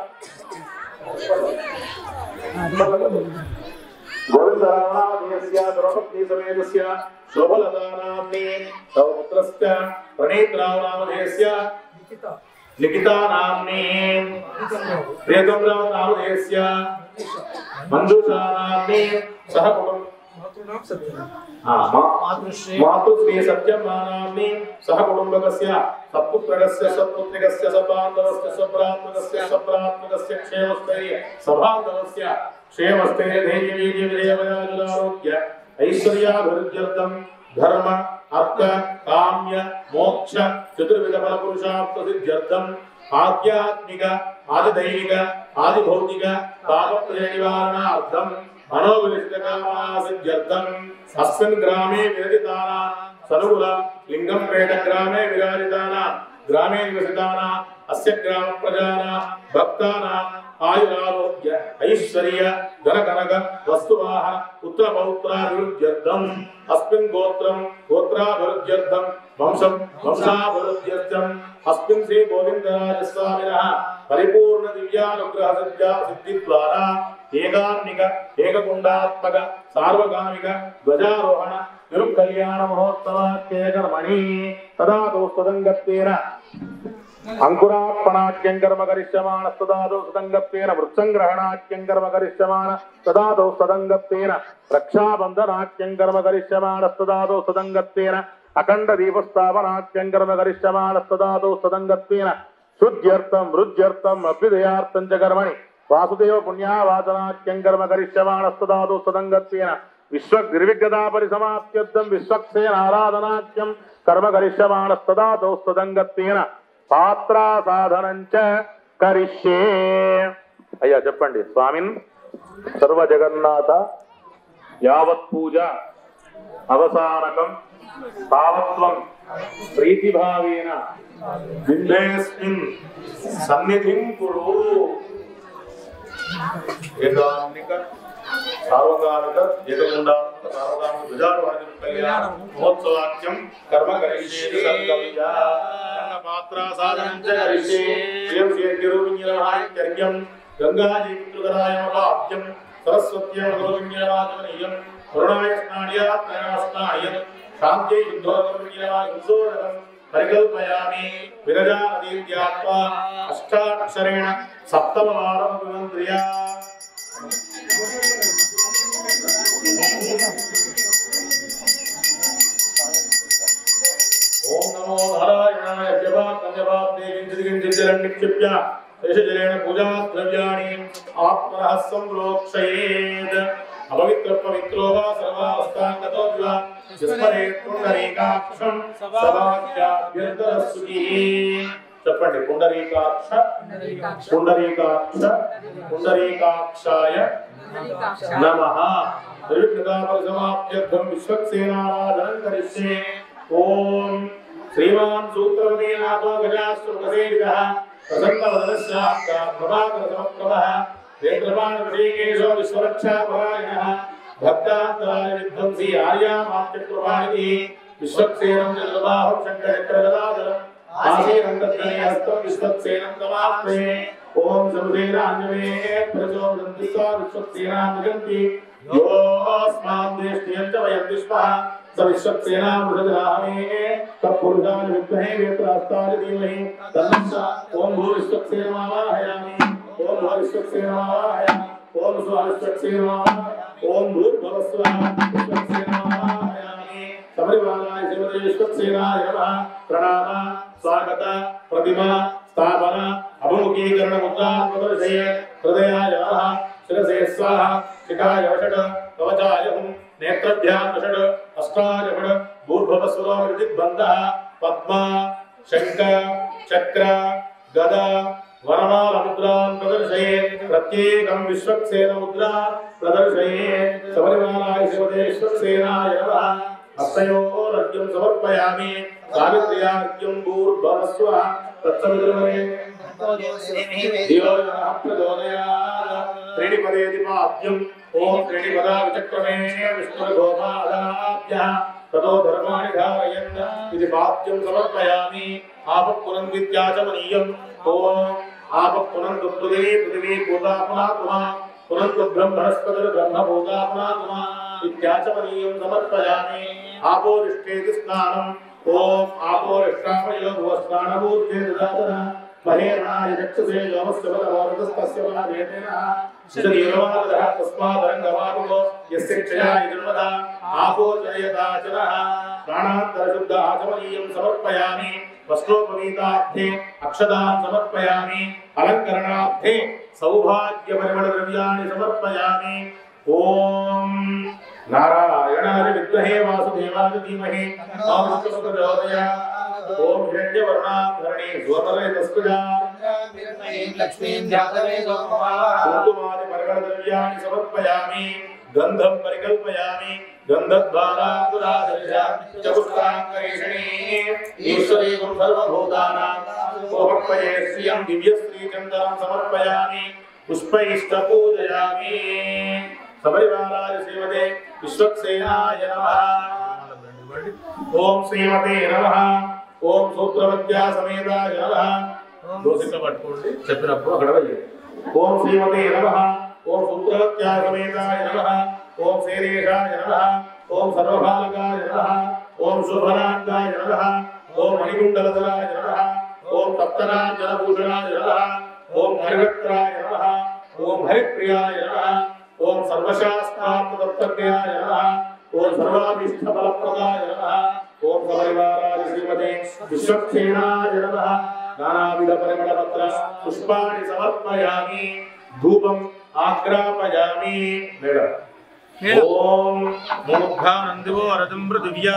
गोविन्दरामादेयस्य द्रौपदीसमेतस्य शोभलतानाम्नि तव पुत्रस्य प्रणीतरामनामधेयस्य लिखिता नाम्नि प्रियतमराव नामधेयस्य मंजूषा नाम्नि सह कुटुंब मातृश्री मातुश्री सत्यं नाम्नि सह कुटुम्बकस्य सत्पुत्रकस्य सत्पुत्रिकस्य सबान्धवस्य सप्रात्मकस्य सप्रात्मकस्य क्षेमस्थैर्य सबान्धवस्य क्षेमस्थैर्य धैर्य वीर्य विजयवयाजुरारोग्य ऐश्वर्याभिवृद्ध्यर्थं धर्म अर्थ काम्य मोक्ष चतुर्विध फल पुरुषार्थ सिद्ध्यर्थम आध्यात्मिक आदिदैविक आदिभौतिक तापत्रय निवारणार्थम मनोविनिष्टकामासिद्ध्यर्थम अस्मिन् ग्रामे विरजिताना सनुकुल लिङ्गं ग्रामे विराजिताना ग्रामे निवसिताना अस्य ग्राम प्रजाना भक्ताना आयुरारोग्य ऐश्वर्य धनकनक वस्तुवाहन पुत्रपौत्राभिवृद्ध्यर्थम् अस्मिन् गोत्रं गोत्राभिवृद्ध्यर्थं वंशं वंशाभिवृद्ध्यर्थम् अस्मिन् श्री गोविन्दराजस्वामिनः परिपूर्ण दिव्यानुग्रह सिद्ध्या सिद्धिद्वारा ఏకాత్మిక ఏకకుండాత్మక సార్వకామిక ధ్వజారోహణ తిరుకల్యాణ మహోత్సవాత్యేకర్మణి తదా దోస్తదంగత్వేన అంకురార్పణాఖ్యం కర్మ కరిష్యమాణ తదాదో సదంగత్వేన వృత్సంగ్రహణాఖ్యం కర్మ కరిష్యమాణ తదాదో సదంగత్వేన రక్షాబంధనాఖ్యం కర్మ కరిష్యమాణ తదాదో సదంగత్వేన అఖండ దీపస్థాపనాఖ్యం కర్మ కరిష్యమాణ తదాదో సదంగత్వేన శుద్ధ్యర్థం వృద్ధ్యర్థం అభ్యుదయార్థం చ కర్మణి వాసుదేవ పుణ్యావాచనాఖ్యం కర్మ కరిష్యమాణస్తదాదు సదంగత్వేన విశ్వ నిర్విఘ్నతా పరిసమాప్త్యర్థం విశ్వక్సేన ఆరాధనాఖ్యం కర్మ కరిష్యమాణస్తదాదు సదంగత్వేన పాత్రా సాధనంచ కరిష్యే అయ్యా చెప్పండి స్వామిన్ సర్వ జగన్నాథ యావత్ పూజ అవసానకం తావత్వం ప్రీతిభావేన బిందేస్మిన్ సన్నిధిం కురు ఏకాంతిక సార్వకాలిక ఏకగుండాత్మక సార్వకామిక ధ్వజారోహణ కళ్యాణ మహోత్సవాఖ్యం కర్మ కరిష్యే సంకల్ప్య పాత్ర సాధనం చ కరిష్యే శ్రీయం శ్రీర్గిరువింజనహాయం గంగాజీ పుత్రుకరాయ మహాత్యం సరస్వత్యం గోవింజనవాచమనీయం కరుణాయ స్నాడ్యా త్రయమస్నాడ్యం శాంత్యై యుద్ధోగోవింజనవాచం పరికల్పయామి విరజా నదీత్యాత్వా అష్టాక్షరేణ సప్తమవారం విమంత్రియా ఓం నమో నారాయణాయ జపాత్మజపాత్తే కించిత్ కించిత్ జలం నిక్షిప్య శేషజలేన పూజా ద్రవ్యాణి ఆత్మనః సంప్రోక్షయేత్ అపవిత్ర పవిత్రో వా సర్వావస్థాంగతో వా విస్మరేత్ పుండరీకాక్షం సభాఖ్యాభ్యంతర సుఖీ చెప్పండి పుండరీకాక్ష పుండరీకాక్ష పుండరీకాక్షాయ నమః నిర్విఘ్నతాపరిసమాప్త్యర్థం విశ్వక్సేనారాధనం కరిష్యే ఓం శ్రీమాన్ సూత్రవదీనాథో గజాశ్రుతసేవితः ప్రసన్నవదనశాంత ప్రభాకర సమప్రభः నేత్రపాణవిషేకేశో విశ్వరక్షాపరాయణः భక్తాంతరాయ విధ్వంసి ఆర్యామాత్యకృపానిధి విశ్వక్సేనం జలబాహం శంకరచక్రగదాధరం ఆసీనం తద్గణే హస్తం విశ్వక్సేనం తమాస్మే ఓం సమసేనాన్యమే ప్రచోదంతి స్వ విశ్వక్సేనామజంతి योऽस्मान् देष्टियं च वयं विश्वः स विश्वक्सेनामृषजरामे तत्पुरुषान् विद्महे वेत्रास्ताय धीमहि तन्नः स ॐ भूरिश्वक्सेनमावाहयामि ॐ भूरिश्वक्सेनमावाहयामि ॐ स्वाविश्वक्सेनमावाहयामि ॐ भूर्भुवस्वः विश्वक्सेनमावाहयामि सबरिवालाय शिवते विश्वक्सेनाय नमः प्रणाम स्वागत प्रतिमा स्थापन अभिमुखीकरण मुद्रा प्रदर्शय हृदयाय नमः शिरसे स्वाहा शिखाय षड् कवचाय हुं नेत्रभ्यां षड् अष्टाय षड् भूर्भवस्वरोदिग्बन्धः पद्मा शङ्ख चक्र गदा वरमालमुद्रां प्रदर्शये प्रत्येकं विश्वक्सेन मुद्रा प्रदर्शये सबरिमालाय शिवते विश्वक्सेनाय नमः हस्तयोरर्घ्यं समर्पयामि सावित्र्यार्घ्यं भूर्भवस्वः तत्सवितुर्वरे धियो यः प्रचोदयात् त्रीणि पदेति पाद्यम् ॐ त्रीणि पदा विचक्रमे विष्णुर्गोपादाभ्यः ततो धर्माणि धारयन् इति पाद्यं समर्पयामि आपः पुनन्वित्याचमनीयम् ॐ आपः पुनन्तु पृथिवी पृथिवी भूता पुनात्मा पुनन्तु ब्रह्मणस्पतिर्ब्रह्म भूता पुनात्मा इत्याचमनीयं समर्पयामि आपोरिष्टेति स्नानम् ॐ आपोरिष्टामयो भुवस्नानमूर्ते ददातः महेरणाय चक्षुषे योमस्य बलमोरतस्तस्य बलमेतेनः शरीरवादः तस्मादरङ्गवादो यस्य क्षयाय जन्मदा आपो जयदाचनः प्राणान्तरशुद्ध आचमनीयं समर्पयामि वस्त्रोपवीतार्थे अक्षदान् समर्पयामि अलङ्करणार्थे सौभाग्यपरिमलद्रव्याणि समर्पयामि ॐ नारायणाय विद्महे वासुदेवाय धीमहि प्रचोदयात् ॐ हिरण्यवर्णाधरणे स्वतरे तस्कुजा लक्ष्मीं ध्यातवेदो कुङ्कुमादि परिमलद्रव्याणि समर्पयामि गन्धं परिकल्पयामि गन्धद्वारा पुरादर्श चतुष्टाङ्गरेषणी ईश्वरीकं सर्वभूतानां समर्पये श्रियं दिव्यश्रीचन्दनं समर्पयामि पुष्पैश्च पूजयामि सपरिवाराय श्रीमते विश्वक्सेनाय नमः ఓం శ్రీమతే నమః ఓం సూత్రవత్యా సమేతాయ నమః దోసిక పట్టుకోండి చెప్పినప్పుడు అక్కడ వెయ్యండి ఓం శ్రీమతే నమః ఓం సూత్రవత్యా సమేతాయ నమః ఓం శ్రీరేషాయ నమః ఓం సర్వభాలకాయ నమః ఓం శుభనాంగాయ నమః ఓం మణికుండలధరాయ నమః ఓం తప్తనాంజనభూషణాయ నమః ఓం హరివక్త్రాయ నమః ఓం హరిప్రియాయ నమః ఓం సర్వశాస్త్రాత్మతత్వజ్ఞాయ నమః ఓం సర్వాభీష్ట ఫలప్రదాయ నమః ఓం సపరివారాయ శ్రీమతే విశ్వక్షేణాయ నమః నానావిధ పరిమళ పత్ర పుష్పాణి సమర్పయామి ధూపం ఆగ్రాపయామి మేడం ఓం మూర్ధానందివో రథం పృథివ్యా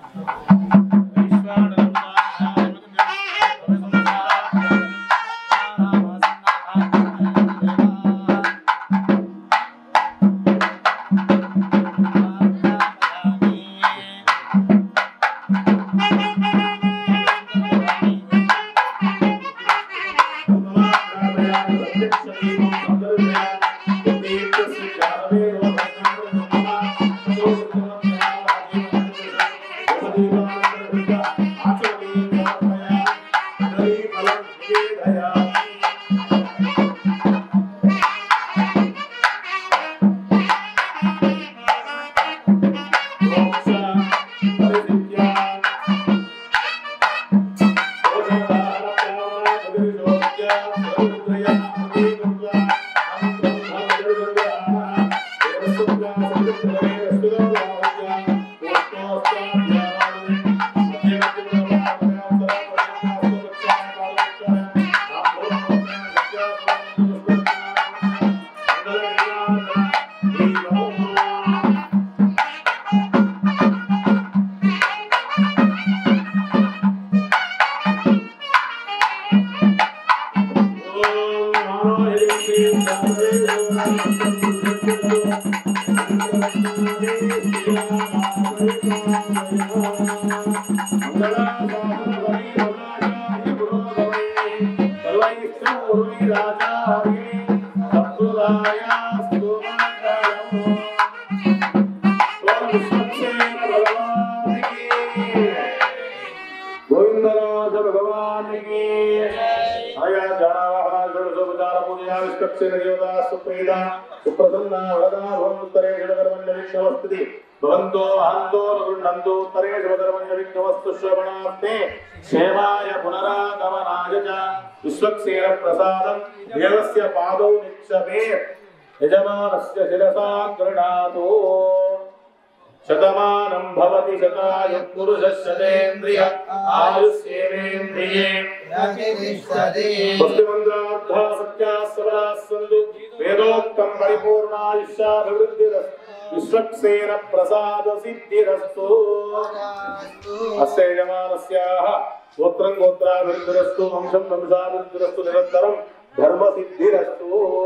గోవిందరాజ భగవానికి ఆయా జానావాహన షోడశోపచార పూజయా విష్కక్షేణ దేవతా సుప్రీత సుప్రసన్న వరదా భవనుత్తరే షడకర్మణ్య విష్ణవస్తి భవంతో అహంతో గృహంతో ఉత్తరే శివకర్మణ్య విష్ణవస్తు శ్రవణాస్తే క్షేమాయ పునరాగమనాయ చ విశ్వక్సేన ప్రసాదం దేవస్య పాదౌ నిక్షమే యజమానస్య శిరసా గృణాతో శతమానం భవతి శతాయ పురుష శతేంద్రియ ఆయుష్యేంద్రియే భక్తిమంద్రార్థ సత్యా సబలా సందు వేదోక్తం పరిపూర్ణాయుష్యాభివృద్ధిరస్తు విశ్వక్సేన ప్రసాద సిద్ధిరస్తు అస్య యజమానస్యాః గోత్రం గోత్రాభివృద్ధిరస్తు వంశం వంశాభివృద్ధిరస్తు నిరంతరం ధర్మ సిద్ధిరస్తు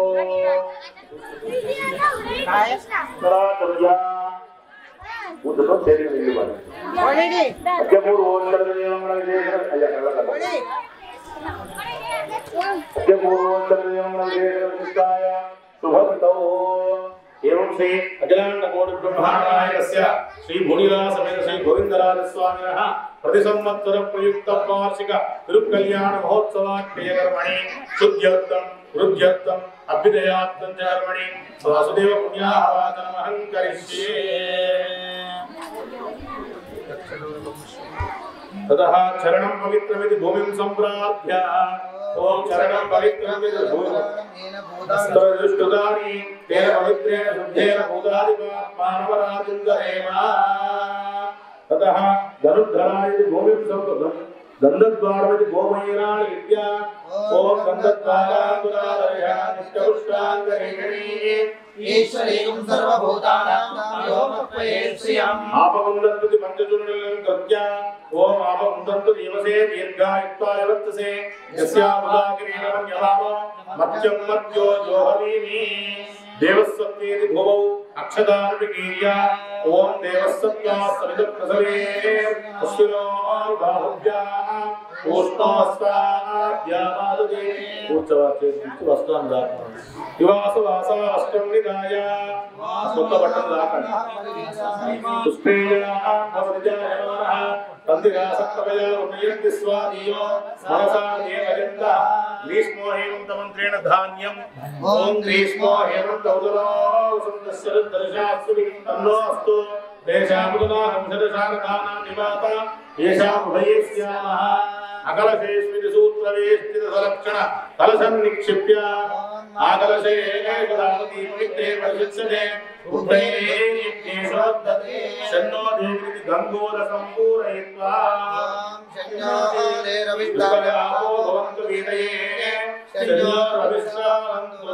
కరాకుర్యా ఊదుతో శరీరం ఇల్లు అధ్యపూర్ ఓంకర నియమం చేసిన అయ్యా కళ్ళ అధ్యపూర్ ఓంకర నియమం చేసిన शुभन्तौ एवं श्री अखिलाण्डकोटिब्रह्माण्डनायकस्य श्री भूनिलासमेत श्री गोविन्दराजस्वामिनः प्रतिसंवत्सरप्रयुक्तवार्षिक तिरुकल्याणमहोत्सवाख्यकर्मणि शुद्ध्यर्थम् वृद्ध्यर्थम् अभ्युदयार्थम् च कर्मणि वासुदेव पुण्याहवाचनमहं करिष्ये ततः चरणं पवित्रमिति भूमिं सम्प्राप्य ॐ चरणं पवित्रमिति भूमिं स्तुतानि तेन पवित्रेण शुद्धेन भूतादिपात्मानवराजुन्दरेव ततः धनुर्धराय भूमिं सम्पदम् गन्धद्वारमिति गोमयनानि विद्या ॐ गन्धद्वारान्तुरादरया नित्यपुष्टाङ्गरेखणी ईश्वरीं सर्वभूतानां व्योमत्वये श्रियम् आपवन्दन्तु पञ्चचूर्णं कृत्य ॐ आपवन्दन्तु दिवसे दीर्घायुक्ताय वर्तसे यस्यामुदाकिरीणं यवाम मत्यं मत्यो जोहवीमि देवस्वत्वेति भुवौ अक्षदानुविकीर्य ॐ देवस्वत्वा सविदप्रसवे अश्विनो बाहुभ्याः ఊష్ణోస్తాద్యామాదుదే కూర్చోవచ్చు వస్త్రం దాకండి నివాస వాస అష్టం నిదాయ కొత్త బట్టలు దాకండి గ్రీష్మో హేమంత మంత్రేణ ధాన్యం ఓం గ్రీష్మో హేమంత ఉదరో తన్నో అస్తు దేశాముదనాహంసదశారదానాం నివాత ఏషాముభయే స్యామః అకలశేష్మితి సూత్రవేష్టిత సలక్షణ కలశం నిక్షిప్య ఆకలశే ఏకదావతి పవిత్రే పరిశుద్ధతే ఉభయే షన్నో దేవితి గంగోదకం పూరయిత్వా విశ్వవ్యాపో భవంతు వీదయే షన్నో రవిశ్రావంతు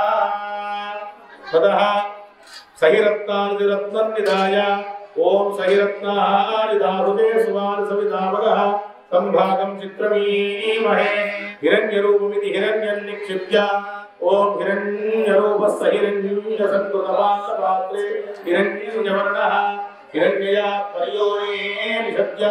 తదః సహిరత్నాని రత్నం నిదాయ ఓం సహిరత్నాని దారుదే సువాని సవితావగః సంభాగం చిత్రమీమహే హిరణ్యరూపమితి హిరణ్యం నిక్షిప్య ఓం హిరణ్యరూపస్స హిరణ్య సంకృతపాత్రే హిరణ్యవర్ణः హిరణ్యయా పర్యోనే నిషద్యా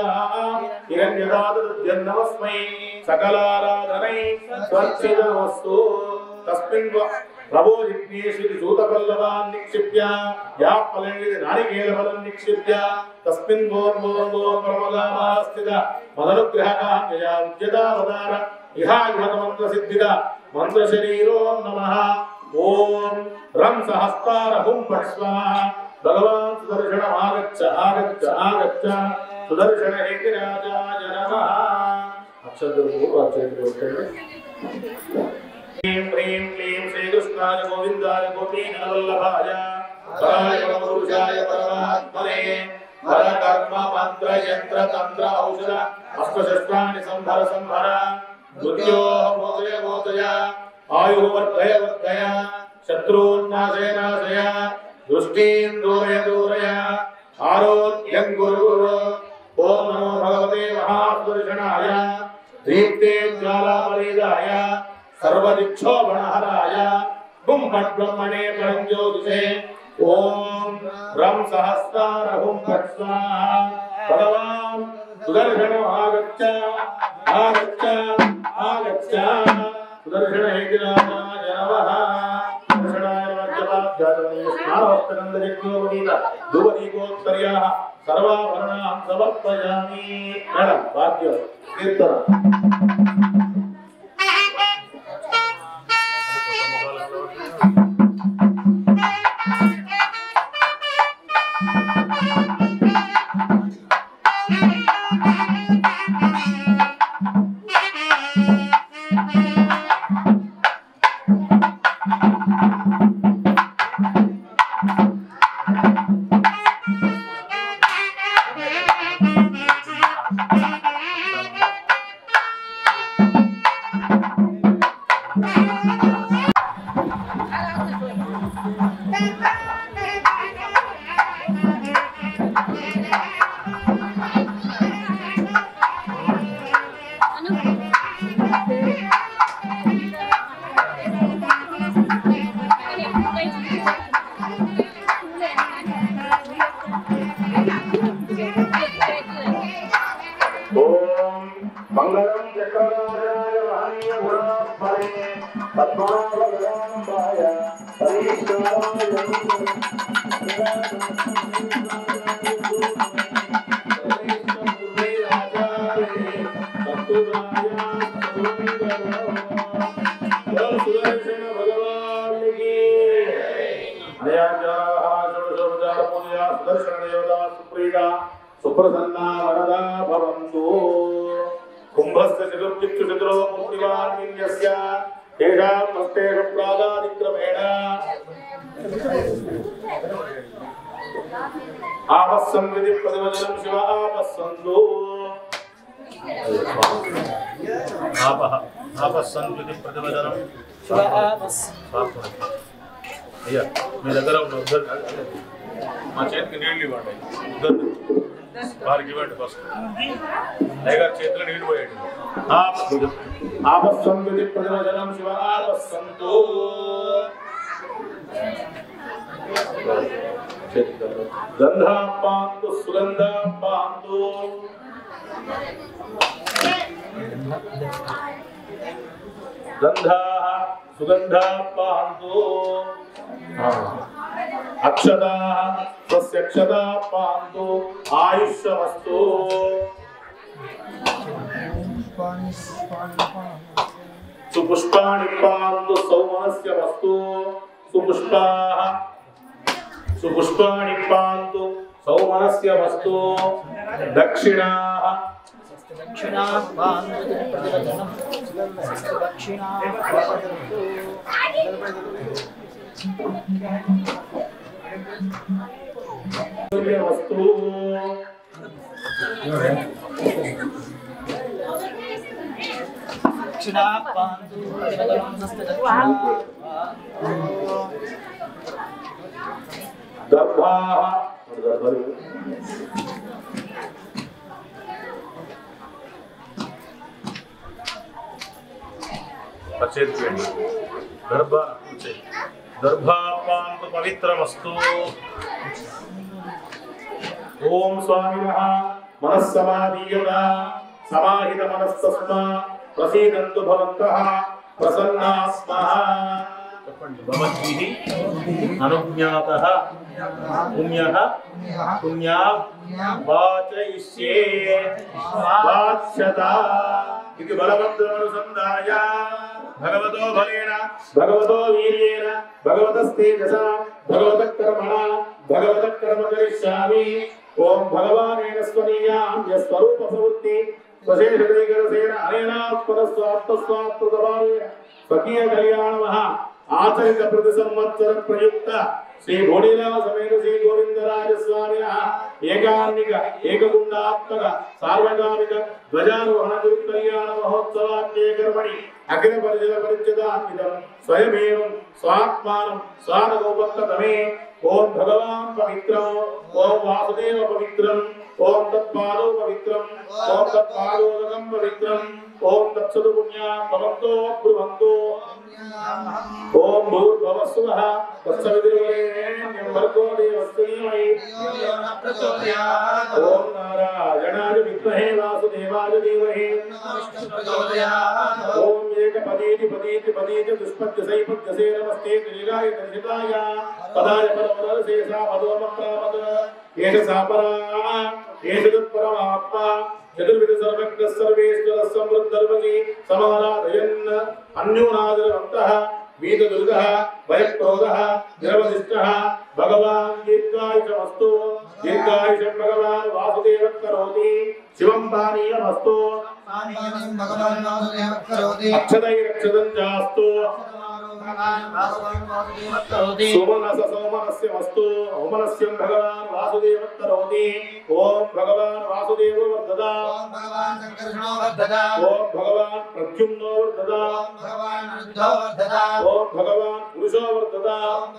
హిరణ్యదాదృద్యన్నమస్మై సకలారాధనై స్వర్చితమస్తు తస్మిన్ ప్రభో జిజ్ఞేషుడి సూతపల్లవాన్ నిక్షిప్య యా ఫలేది నారికేల ఫలం నిక్షిప్య తస్మిన్ భోర్ భోర్ భోర్ పరమగామాస్థిత మదనుగ్రహకాన్యయా ఉద్యతావతార ఇహాయుహత మంత్ర సిద్ధిద మంత్ర శరీరో నమః ఓం రం సహస్తార హుం ఫట్ స్వాహ భగవాన్ సుదర్శన ఆగచ్చ ఆగచ్చ ఆగచ్చ సుదర్శన హేతి రాజాయ నమః అక్షరము అక్షరం హ్రీం హ్రీం క్లీం శ్రీకృష్ణాయ గోవిందాయ గోపీనవల్లభాయ పరాయ పురుషాయ పరమాత్మనే వర కర్మ మంత్ర యంత్ర తంత్ర ఔషధ అష్టశస్త్రాన్ని సంభర సంభర మృత్యో మోదయ మోదయ ఆయు వర్ధయ వర్ధయ శత్రూన్నాశయ నాశయ దృష్టీం దూరయ దూరయ ఆరోగ్యం గురు గురు ఓం నమో భగవతే మహాదర్శనాయ దీప్తే జ్వాలాపరీదాయ సర్వదిక్షోభణహరాయ గుం ఫట్ బ్రహ్మణే పరం జ్యోతిషే ఓం రం సహస్రార హుం ఫట్ స్వాహ భగవాన్ సుదర్శనం ఆగచ్చ ఆగచ్చ ఆగచ్చ సుదర్శన హేతిరాజాయ నమః సుదర్శనాయ మధ్యపాధ్యాయ స్నానవస్త్రనందయజ్ఞోపవీత ధూపదీపోత్తర్యాः సర్వాభరణాం సమర్పయామి మేడం వాద్యం కీర్తన ఓం మంగళం చక్రరాజాయ మహనీయ గుణాత్మనే సుప్రసన్నా వరదా భవంతు కుంభస్థ చతుర్చిత్తు చతురో మూర్తివాన్యస్య తేషాం హస్తేషు ప్రాదాదిక్రమేణ ఆపస్సంవిధి ప్రతివచనం శివ ఆపస్సందు ఆపహ ఆపస్సంవిధి ప్రతివచనం అయ్యా మీ దగ్గర ఉన్న ఉద్దరు మా చేతికి నీళ్ళు ఇవ్వండి ఉద్దరు వారికి ఇవ్వండి ఫస్ట్ అయ్యగారు చేతిలో నీళ్ళు పోయండి ఆపస్సంవిధి ప్రతివచనం శివ ఆపస్సంతు గంధా పాంతు సుగంధా పాంతు గంధా సుగంధా పాంతు అక్షదా స్వస్యక్షదా పాంతు ఆయుష్యమస్తు సుపుష్పాణి పాంతు సౌమనస్య వస్తు సుపుష్పా సుపుష్పాణి పాంతు సౌమనస్య వస్తు దక్షిణా వస్తు గర్భా చేతికి గర్భ గర్భాపాంత పవిత్రమస్తు ఓం స్వామినః మనస్సమాధీయత సమాహిత మనస్తస్మా ప్రసీదంతు భవంతః ప్రసన్నాः స్మః చెప్పండి భవద్భిः అనుజ్ఞాతः పుణ్యः పుణ్యా వాచయిష్యే వాచ్యత ఇది బలవంతమనుసంధాయ భగవతో బలేన భగవతో వీర్యేన భగవతస్తేజస భగవత కర్మణ భగవత కర్మ కరిష్యామి ఓం భగవానేన స్వనీయామ్య స్వరూప ప్రవృత్తి స్వశేషదైకరసేన అనేనాత్మన స్వార్థ స్వార్థ స్వకీయ కళ్యాణ మహా ఆచరిత ప్రతి సంవత్సర ప్రయుక్త శ్రీ భోడిలా సమేత శ్రీ గోవిందరాజ స్వామి ఏకాన్నిక ఏకగుండాత్మక సార్వకాలిక ధ్వజారోహణ కళ్యాణ మహోత్సవాన్యే కర్మణి అఖిల పరిచయ పరిచితాన్వితం స్వయమేవం స్వాత్మానం స్వానగోపత్తమే ఓం భగవాన్ పవిత్రం ఓం వాసుదేవ పవిత్రం ఓం తత్పాదో పవిత్రం ఓం తత్పాదోదకం పవిత్రం ఓం తత్సదు పుణ్యా భవంతో బ్రువంతో ఓం భూర్భవస్సువః తత్సవితుర్వరేణ్యం భర్గో దేవस्य धीमहि ఓం నారాయణాయ విద్మహే వాసుదేవాయ ధీమహి ఓం ఏకపదీతి పదీతి పదీతి దుష్పత్య సైపత్యసే నమస్తే త్రిగాయ దర్శితాయ పదాయ పరమరశేషా పదోమప్రాపద ఏష సాపరా ఏష తత్పరమాత్మా చతుర్విధ సర్వజ్ఞ సర్వేశ్వర సమృద్ధర్మజి సమారాధయన్ అన్యోనాదరవంతః వీత దుర్గ భయక్రోధ నిరవధిష్ట భగవాన్ దీర్ఘాయుషమస్తు దీర్ఘాయుషం భగవాన్ వాసుదేవ కరోతి శివం పానీయమస్తు అక్షతై రక్షతం చాస్తు సోమనస సోమనస్య వస్తు ఓమనస్యం భగవాన్ వాసుదేవ కరోతి ఓం భగవాన్ వాసుదేవ వర్ధదా ఓం భగవాన్ ప్రద్యుమ్నో వర్ధదా ఓం భగవాన్ పురుషో వర్ధదా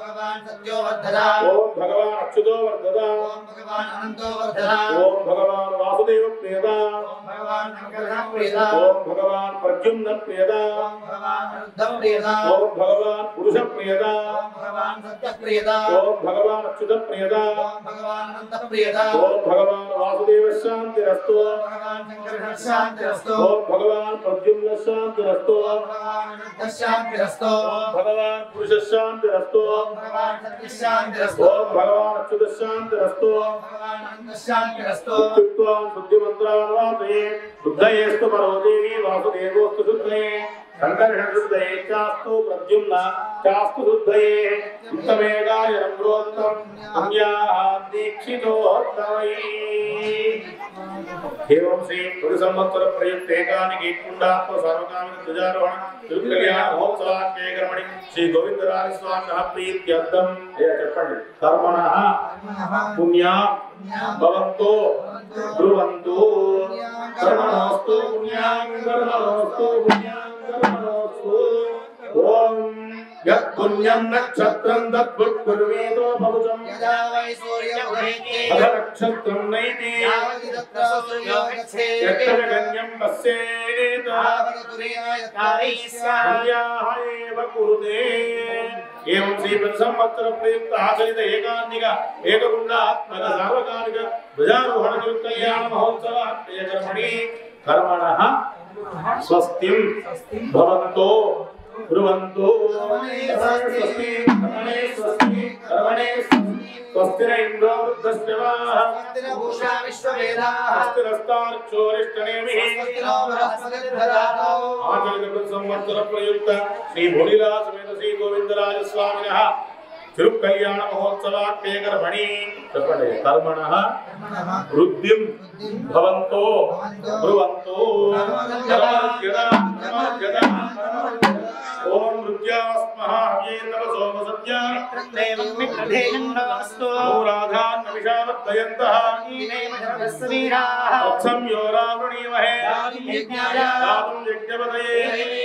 ఓం భగవాన్ అచ్యుతో వర్ధదా ఓం భగవాన్ వాసుదేవ ప్రియదా ఓం భగవాన్ ప్రద్యుమ్న ప్రియదా ఓం భగవాన్ భగవాన్ పురుష ప్రియదా ఓం భగవాన్ సత్యప్రియద ఓం భగవాన్ అచ్యుత ప్రియదా ఓం భగవాన్ అనంతప్రియద ఓం భగవాన్ వాసుదేవ శాంతిరస్తు ఓం భగవాన్ శంకర శాంతిరస్తు ఓం భగవాన్ ప్రద్యుమ్న శాంతిరస్తు ఓం భగవాన్ అనంత శాంతిరస్తు ఓం భగవాన్ పురుష శాంతిరస్తు ఓం భగవాన్ సత్య శాంతిరస్తు ఓం భగవాన్ అచ్యుత శాంతిరస్తు ఓం భగవాన్ అనంత శాంతిరస్తు ఉత్తిత్వాన్ బుద్ధిమంత్రాన్ వాతయే బుద్ధయేస్తు పరోదేవి వాసుదేవోస్తు శుద్ధయే సంకర్షణ శుద్ధయే చాస్తు ప్రద్యుమ్న చాస్తు శుద్ధయే ఉత్తమేగాయ రంగోత్తం పుణ్యాన్ దీక్షితోత్తమై ఏవం శ్రీ పురి సంవత్సర ప్రయుక్తేకానికి కుండాత్మ సర్వకామిక ధ్వజారోహణ తిరుకల్యాణ మహోత్సవాఖ్యే కర్మణి శ్రీ గోవిందరాజ స్వామి ప్రీత్యర్థం ఏ చెప్పండి కర్మణ పుణ్యా భవంతో ధ్రువంతో కర్మణోస్తు పుణ్యాం కర్మణోస్తు పుణ్యాం కర్మణోస్తు ఓం యత్ పుణ్యం నక్షత్రం తద్భుత్కుర్వేదో భవుతం యదా వై సూర్య ఉదయతే అధ నక్షత్రం నైతి యావది తత్ర సూర్యో గచ్ఛేత్ యత్తగన్యం పశ్యేత తావద తుర్యాయ కారీస్యాత్ పుణ్యాహ ఏవ కురుతే ఏం శ్రీ సంవత్సర ప్రయుక్త ఆచరిత ఏకాంతిక ఏకగుండాత్మక సార్వకాలిక ధ్వజారోహణ కళ్యాణ మహోత్సవ కర్మణి కర్మణ స్వస్తిం భవంతో బ్రువంతో స్వస్తి కర్మణే స్వస్తి కర్మణే స్వస్తిన ఇంద్రో వృద్ధశ్రవాః భూషా విశ్వవేదాః స్వస్తిరస్తార్చోరిష్టనేమిః స్వస్తినో బృహస్పతిర్దదాతు ఆచరిత సంవత్సర ప్రయుక్త శ్రీ భోళిలా సమేత శ్రీ గోవిందరాజ స్వామిన తిరుకల్యాణ మహోత్సవాత్మేకర్మణి చెప్పండి కర్మణ వృద్ధిం భవంతో బ్రువంతో కర్మజ్ఞద కర్మజ్ఞద ఓం నృత్యాస్మః హవ్యేన్నవ సోమ సత్య దేవం మిత్రధేయం నమస్తు నూరాధాన్ విషావర్ధయంతః వత్సం యో రావృణీమహే దాతుం యజ్ఞపతయే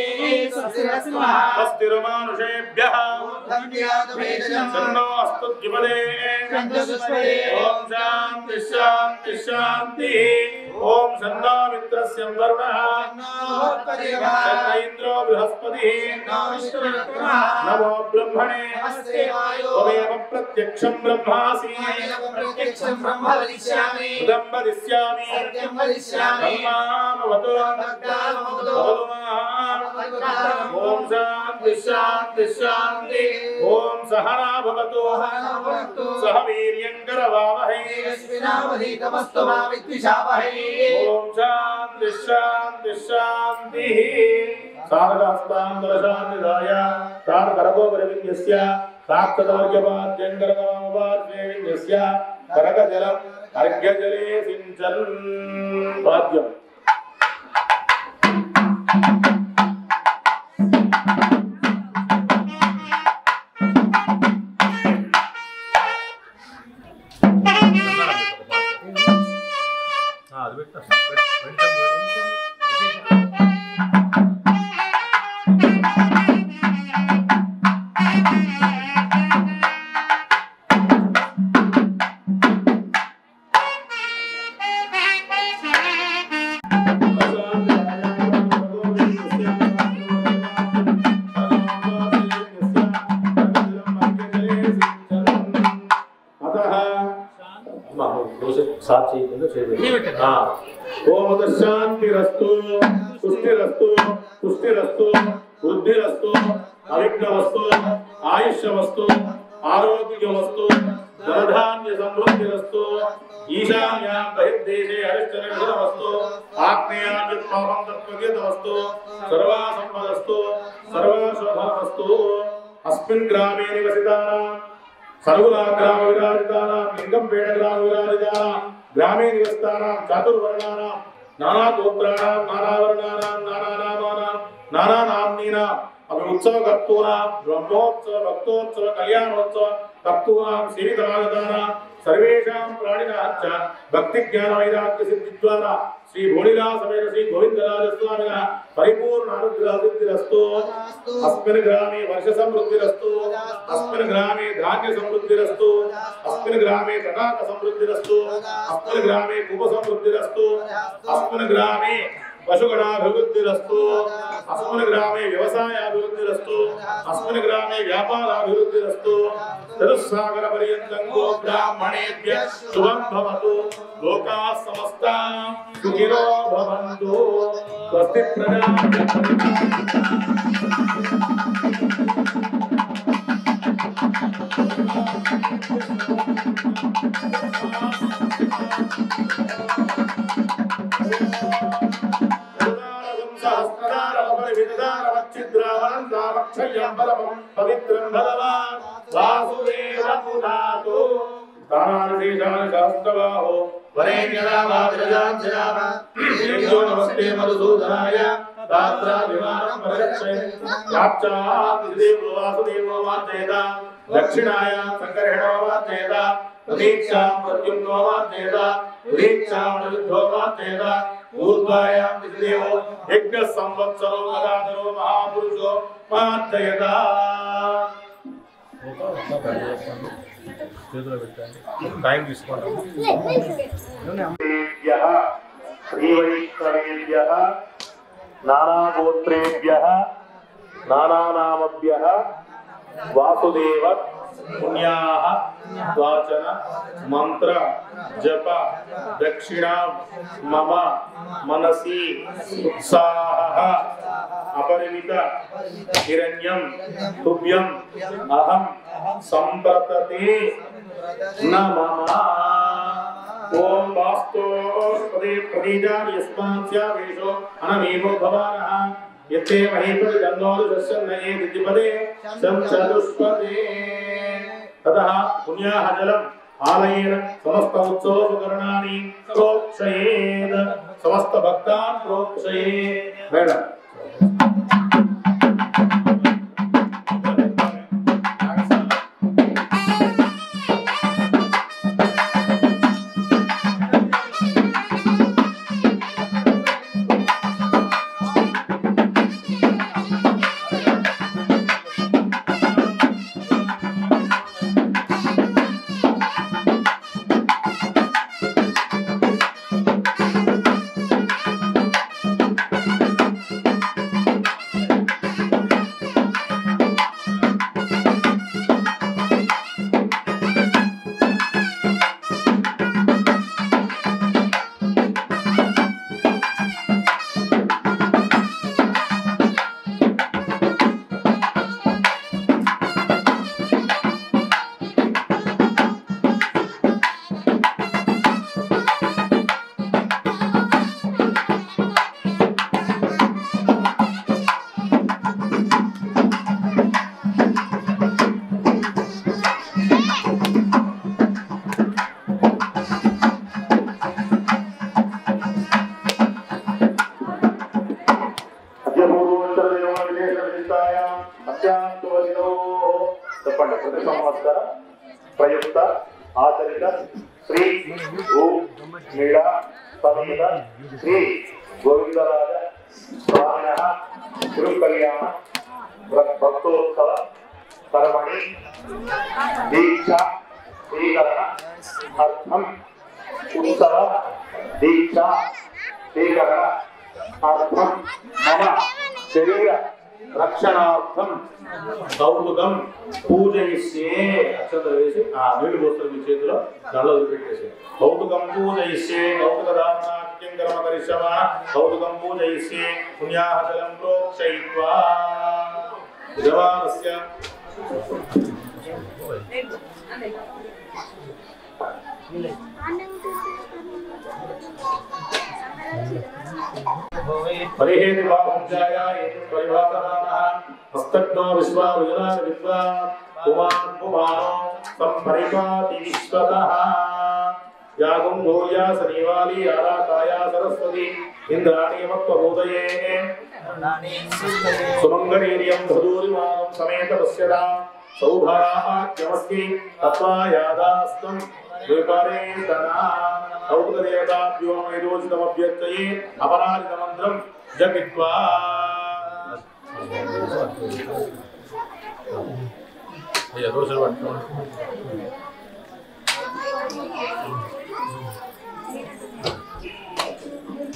స్వస్తిరుమానుషేభ్యः సన్నో అస్తుద్యుపదే ఓం శాంతి శాంతి శాంతి ఓం సన్నా మిత్రస్య వరుణః సన్న ఇంద్రో బృహస్పతి నమో బ్రహ్మణే త్వమేవ ప్రత్యక్షం బ్రహ్మాసి ప్రత్యక్షం బ్రహ్మ వదిష్యామి ఉదం వదిష్యామి సత్యం వదిష్యామి బ్రహ్మామవతు భవతు మాం. ఓం శాంతి శాంతి శాంతి ఓం సహనా భవతు సహ వీర్యం కరవావహై తేజస్వినావధీతమస్తు మా విద్విషావహై ఓం శాంతి శాంతి శాంతి సాధకాస్తాంతరశాంతిదాయ తారకరగోపరవిన్యస్య సాక్షతవర్గపాద్యంకరకమాపాద్యేవిన్యస్య కరకజలం అర్ఘ్యజలే సించన్ పాద్యం అది పెట్టు ఓమత శాంతిరస్తు పుష్టిరస్తు పుష్టిరస్తు వృద్ధిరస్తు అవిఘ్నవస్తు ఆయుష్యవస్తు ఆరోగ్యవస్తు ధనధాన్య సమృద్ధిరస్తు ఈశాన్యాం బహిర్దేశే హరిశ్చరవస్తు ఆగ్నేయాన్యుత్పాపం తత్వగీతవస్తు సర్వా సంపదస్తు సర్వా శోభనవస్తు అస్మిన్ గ్రామే నివసితానాం సర్వులా గ్రామ విరాజితానాం లింగంపేట గ్రామ విరాజితానాం గ్రామే నివసితానాం చాతుర్వర్ణానాం నానా గోత్రాణాం నానా వర్ణానాం నానా నామానాం నానా నామ్నీనాం అవి ఉత్సవ కర్తూనాం బ్రహ్మోత్సవ భక్తోత్సవ కళ్యాణోత్సవ కర్తూనాం సేవితరాగతానాం సర్వేషాం ప్రాణినాం చ భక్తి జ్ఞాన వైరాగ్య సిద్ధి ద్వారా శ్రీ భోళిలా సమేత శ్రీ గోవిందరాజ స్వామిన పరిపూర్ణ అనుగ్రహ సిద్ధిరస్తు అస్మిన్ గ్రామే వర్ష సమృద్ధిరస్తు అస్మిన్ గ్రామే ధాన్య సమృద్ధిరస్తు అస్మిన్ గ్రామే తటాక సమృద్ధిరస్తు అస్మిన్ గ్రామే కుప సమృద్ధిరస్తు అస్మిన్ గ్రామే పశుగణాభివృద్ధిరస్తు అస్మిన్ గ్రామే వ్యవసాయాభివృద్ధిరస్తు అస్మిన్ గ్రామే వ్యాపారాభివృద్ధిరస్తు చతుస్సాగర పర్యంతం గో బ్రాహ్మణేభ్య శుభం భవతు లోకా సమస్త సుఖినో భవంతు స్వస్తి ప్రజా పవిత్రం భగవాన్ వాసుదేవ పునాతో శాస్త్రవాహో వరేణ్యరామాగ్రజాంజనామ నమస్తే మధుసూదనాయ రాత్రాభిమానం పరిరక్షయన్ ప్రాప్చాదేవో వాసుదేవో వాచేత దక్షిణాయ సంకర్షణో వాచేత ప్రతీక్షాం ప్రత్యుమ్నో వాచేత ప్రతీక్షాం నిరుద్ధో వాచేత ఊర్ధ్వాయాం విదేవో యజ్ఞ సంవత్సరో అగాధరో మహాపురుషో మాధ్యయత టైం తీసుకోండి శ్రీవైష్ణవేభ్యः శ్రీవైష్ణవేభ్యः నానాగోత్రేభ్యः నానానామభ్యः వాసుదేవ పుణ్యాः వాచన మంత్ర జప దక్షిణ మమ మనసి ఉత్సాహ అపరిమిత హిరణ్యం తుభ్యం అహం సంప్రతతే నమః ఓం వాస్తోపదే ప్రతీజాని యస్మాస్యావేషో అనమేమో భవానః యత్తే మహీపతి జన్మోదు దశ్యన్నయే దితిపదే సంచతుష్పదే తతః పుణ్యాహ జలం ఆలయేన సమస్త ఉత్సవోపకరణాన్ని ప్రోక్షయేద్ సమస్త భక్తాన్ ప్రోక్షయే మేడం చెప్పండి ప్రతి సంవత్సర ప్రయుక్త ఆచరిత శ్రీ భూ నీడ సమేత శ్రీ గోవిందరాజ స్వామిన తిరుకల్యాణ భక్తోత్సవ కర్మణి దీక్ష స్వీకరణ అర్థం ఉత్సవ దీక్ష స్వీకరణ అర్థం మమ శరీర రక్షణార్థం కౌతుకం పూజయిస్తే అక్షంతలు వేసి ఆ నీళ్లు పోస్తారు మీ చేతిలో దానిలో వదిలిపెట్టేసి కౌతుకం పూజయిస్తే కౌతుక దానాట్యం కర్మ కరిష్యమ కౌతుకం పూజయిస్తే పుణ్యాహజలం ప్రోక్షయిత్వా యజమానస్య పరిహేతి బాహుజాయ ఏతి పరిభాసమానః హస్తజ్ఞో విశ్వా విజనా విద్వా కుమాన్ కుమారో సంపరిపాతి విశ్వతః యాగం భూయా శనివాలి ఆరాకాయ సరస్వతి ఇంద్రాణి మత్వభూతయే సుమంగళీర్యం భదూరిమానం సమేత పశ్యదా సౌభాగ్యమస్తి తత్వాయాదాస్తం విపరేతనా కౌతుకదేవతాభ్యో వైరోచితమభ్యర్థయే అపరాజితమంత్రం జపిత్వా అయ్యా దోశలు పట్టుకోండి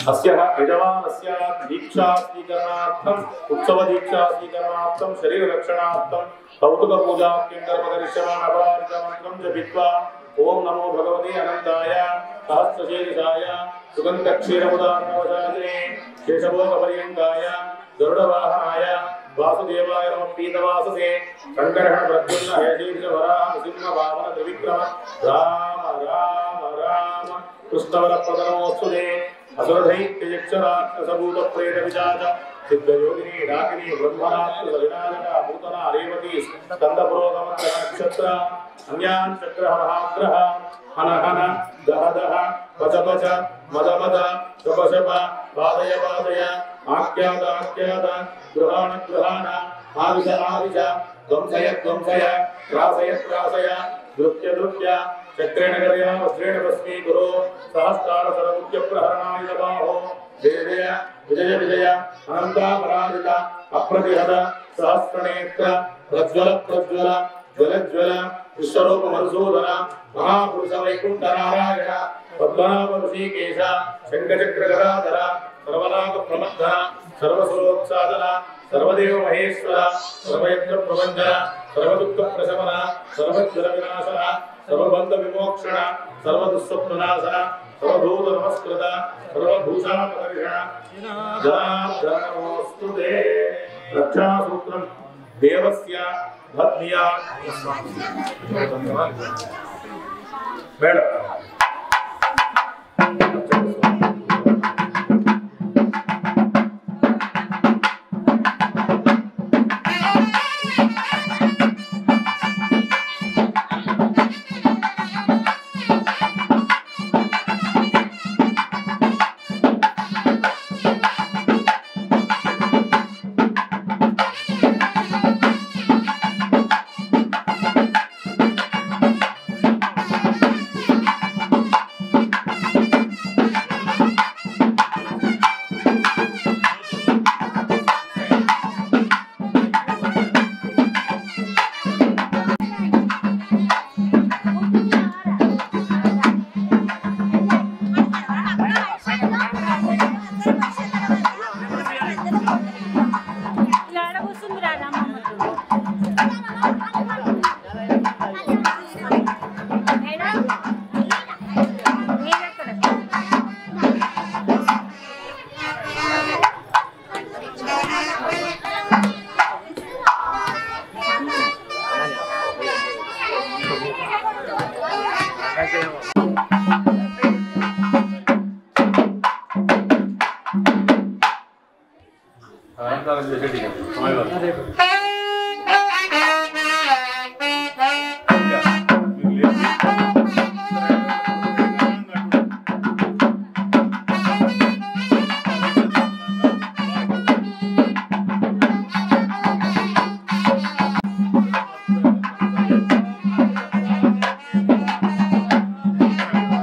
अस्यः यजमानस्य दीक्षा स्वीकरणार्थम् उत्सव दीक्षा स्वीकरणार्थं शरीररक्षणार्थं कौतुकपूजाख्यं कर्म करिष्यमाण अपराजितमन्त्रं जपित्वा ॐ नमो भगवते अनन्ताय सहस्रशीर्षाय सुगन्धक्षीरमुदार्णवशालिने केशभोगपर्यङ्गाय गरुडवाहनाय वासुदेवाय नमः पीतवाससे शङ्करहण प्रद्युम्न हयशीर्ष वराह सिंह वामन त्रिविक्रम राम राम राम कृष्णवरप्रदनमोऽस्तुते असुरधैत्ययक्षराक्षसभूत प्रेत विजात सिद्धयोगिनी डाकिनी ब्रह्मणात्र सविनाशका भूतना रेवती स्कन्दपुरोगमन नक्षत्र अन्यान् चक्रः महाग्रह हन हन दह दह पच पच मद मद शप शप पादय पादय आख्यात आख्यात गृहाण गृहाण आविश आविश ध्वंसय ध्वंसय त्रासय त्रासय नृत्य नृत्य चक्रेण गदया वज्रेण भस्मी गुरो सहस्तार सरमुख्य प्रहरणाय बाहो जय जय विजय विजय अनन्तापराजित अप्रतिहत सहस्रनेत्र प्रज्वल प्रज्वल ज्वल ज्वल विश्वरूप मधुसूदन महापुरुष वैकुंठ नारायण पद्मनाभ ऋषिकेश शंखचक्र गदाधर सर्वनाथ प्रमथन सर्वस्वरोत्सादन सर्वदेव महेश्वर सर्वयत्र प्रबंधन सर्वदुःख प्रशमन सर्वज्वल विनाशन सर्वबंध विमोक्षण सर्वदुःस्वप्ननाशन सर्वभूत नमस्कृत सर्वभूषण प्रदर्शन जनार्दनमोऽस्तु ते रक्षासूत्रम् देवस्य भद्मिया ಬೇಡ ఇలా కూర్చుంది రాదమ్మ శ్రీ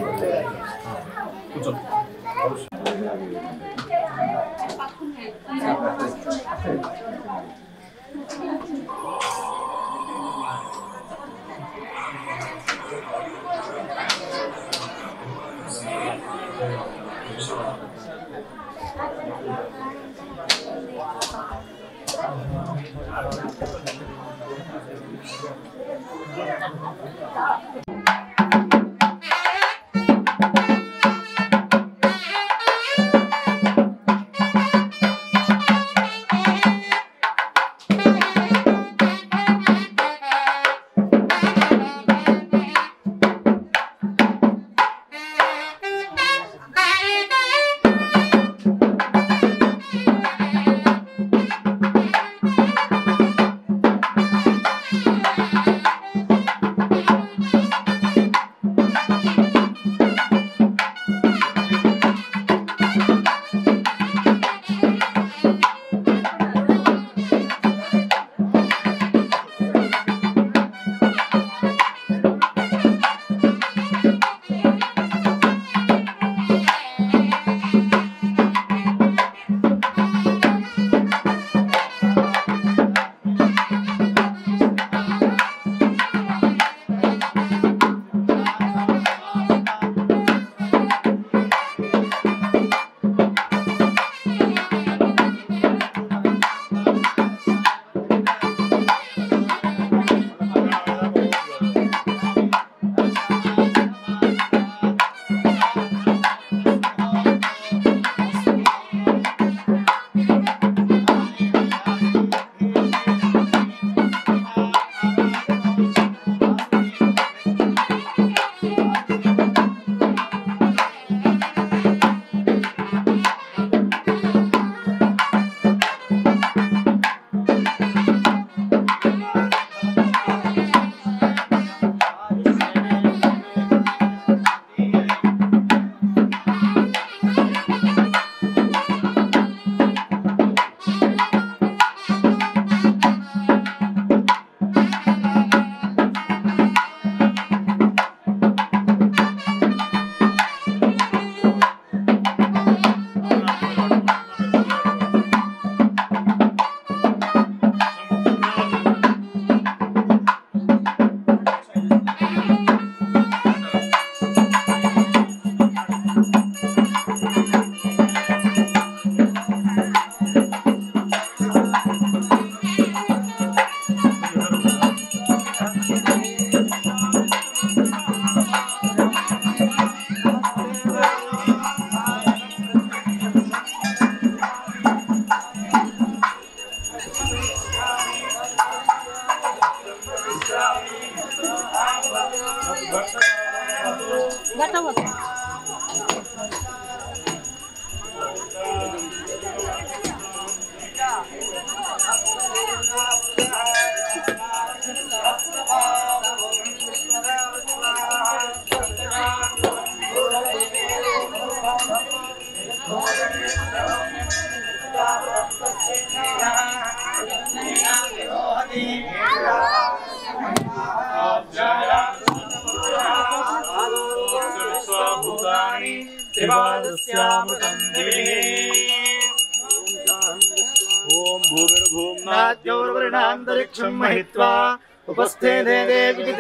ఓం భూమిర్భూమ్నా నాద్యోర్వర్ణాంతరిక్షం మహిత్వా ఉపస్థే దేవే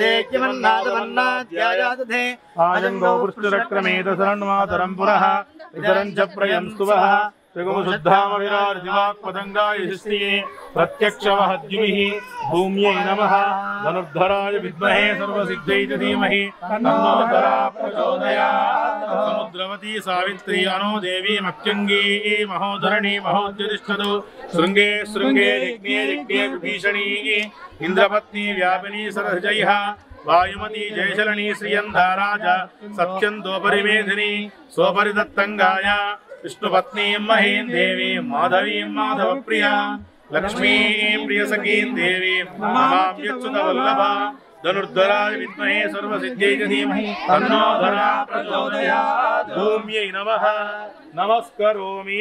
విజితేక్యమన్నాదమన్నాధ్యాయాదధే ఆజంగో వృష్టిరక్రమేతసరణ్మాతరం పురః ఇతరం చ ప్రయం స్తువః త్రిగుమశుద్ధామ విరాట్ దివాక్పతంగాయ శిష్టియే ప్రత్యక్షవహద్యుమిః భూమ్యై నమః ధనుర్ధరాయ విద్మహే సర్వసిద్ధై చ ధీమహి తన్నో ధరా ప్రచోదయాత్ సముద్రవతి సావిత్రి అనో దేవీ మత్యంగీ మహోధరణి మహోద్యతిష్టదు శృంగే శృంగే యజ్ఞే యజ్ఞే విభీషణీ ఇంద్రపత్ని వ్యాపిని సరజైః వాయుమతి జయశలని శ్రియంధారాజ సత్యంతోపరిమేధిని సోపరిదత్తంగాయ విష్ణుపత్నీం మహీం దేవీం మాధవీం మాధవ ప్రియా లక్ష్మీం ప్రియసఖీం దేవీం నమామ్యచ్యుత వల్లభ ధనుర్ధరాయ విద్మహే సర్వసిద్ధ్యై చ ధీమహి తన్నో ధరా ప్రచోదయాత్ భూమ్యై నమః నమస్కరోమి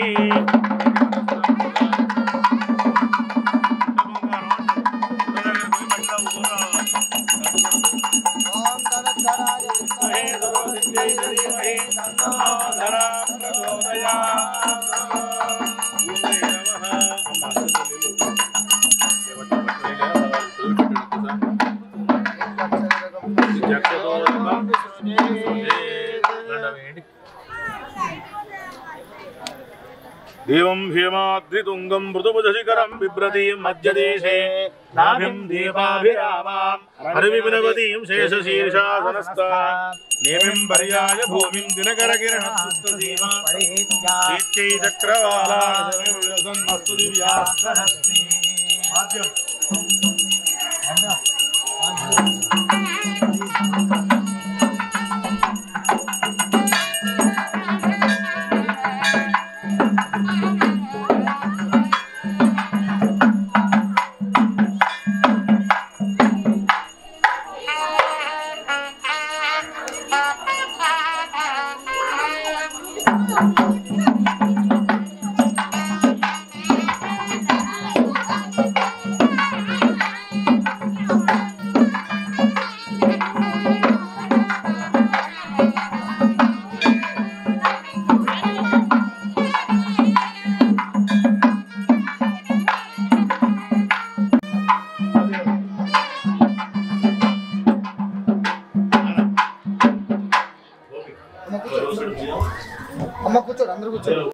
ఓం ధనధరాయ విద్మహే ధీమహి తన్నో ధరా ప్రచోదయాత్. ఓం నమః. అమ్మ, అసలు నీళ్ళు. ఏమంటే పట్టుకోలేదా? చదువు పెట్టండి ఒకసారి. దేవం భీమాద్రితుంగం మృదుభుజశిఖరం బిభ్రతీం మధ్యదేశే నాభిం దీపాభిరామాం హరివినవతీం శేషశీర్షాసనస్థా నేమిం పర్యాయ భూమిం దినకరకిరణ పుస్తసీమా దీప్తై చక్రవాలాస్తు దివ్యాస్తనస్మి మాధ్యం అమ్మ కూర్చోడు అందరూ కూర్చోడు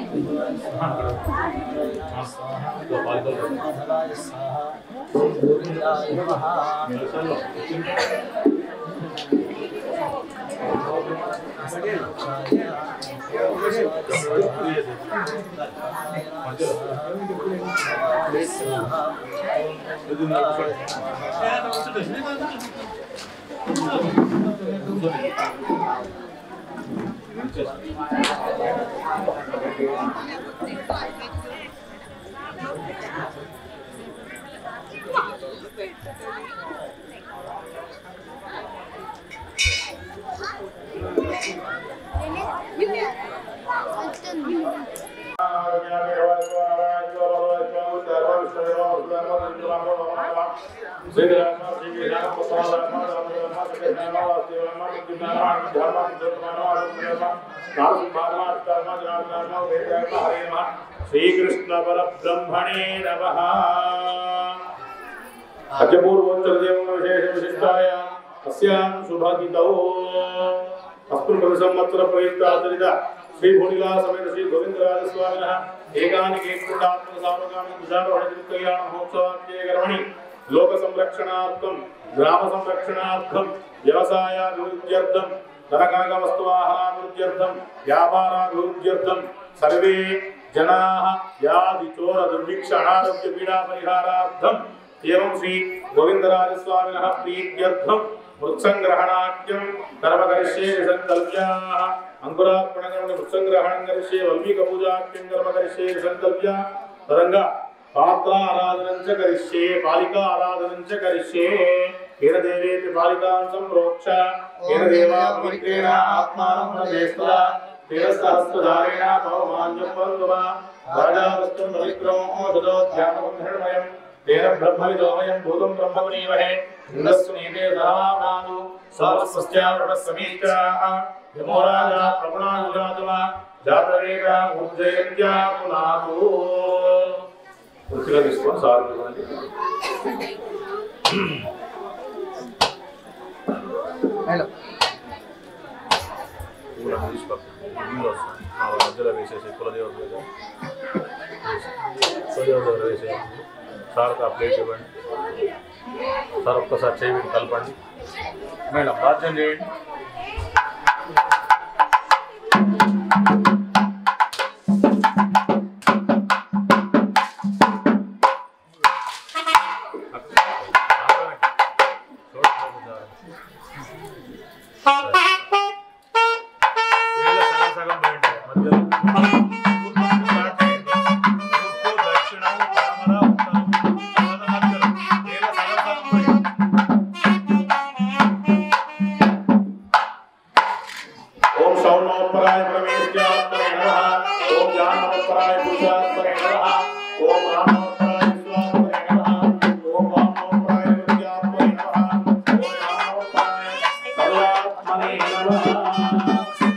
శ్రీకృష్ణ పరబ్రహ్మణే నమ అత్యపూర్వోత్తరదేవం విశేష విశిష్టాయ అస్యాం శుభగితౌ అస్మిన్ ప్రతి సంవత్సర ప్రయుక్తాచరిత శ్రీ భూనిలా సమేత శ్రీ గోవిందరాజ స్వామిన ఏకాని కేంద్రాత్మక సామగామి విశారోహణ కళ్యాణ మహోత్సవాఖ్యే కర్మణి లోక సంరక్షణార్థం గ్రామ సంరక్షణార్థం వ్యవసాయాభివృద్ధ్యర్థం ధనకనక వస్తువాహనాభివృద్ధ్యర్థం వ్యాపారాభివృద్ధ్యర్థం సర్వే జనాः వ్యాధి చోర దుర్భిక్ష అనారోగ్య పీడా పరిహారార్థం ఏవం శ్రీ గోవిందరాజస్వామినः ప్రీత్యర్థం మృత్సంగ్రహణాఖ్యం కర్మకరిష్యే సంకల్ప్యాः అంకురార్పణకర్మణి మృత్సంగ్రహణం కరిష్యే వల్మీకపూజాఖ్యం కర్మకరిష్యే సంకల్ప్య తదంగా పాత్ర ఆరాధనం చ కరిష్యే పాలికా ఆరాధనం చ కరిష్యే కేన దేవేతి పాలికాం సంప్రోక్ష కేన దేవా పవిత్రేణ ఆత్మానం ప్రదేస్తదా తేన సహస్రధారేణ భవమాన్యం పంతుమా రాజావస్తం పవిత్రం ఓషధోధ్యానమయం తేన బ్రహ్మవిదోమయం భూతం బ్రహ్మవనీమహే ఇందస్సు నీతే సహమానాదు సర్వస్వస్యావృతస్సమీచరాः యమో రాజా ప్రగుణానుజాతుమా జాతవేగ ఉజ్జయంత్యా పునాదు పూర్తిగా తీసుకొని సార్ హలో పూల మధ్యలో వేసేసి కులదేవత మీద కులదేవత దగ్గర వేసేయండి సార్కి ఆ ప్లేట్ ఇవ్వండి సార్ ఒక్కసారి చేయి కలపండి మేడం బాధ్యం చేయండి వేల సగం సగం పోయింది మధ్యలో తూర్పు స్టార్ట్ అయింది తూర్పు దక్షిణం పడమర ఉత్తరం తర్వాత మధ్యలో వేల సగం సగం పోయింది ఓం శౌనోపరాయ పరమేశ్వరాత్మనే నమః ఓం జ్ఞానోపరాయ పురుషాత్మనే నమః ఓం రామోపరాయ విశ్వాత్మనే నమః ఓం వామోపరాయ విద్యాత్మనే నమః ఓం రామోపరాయ సర్వాత్మనే నమః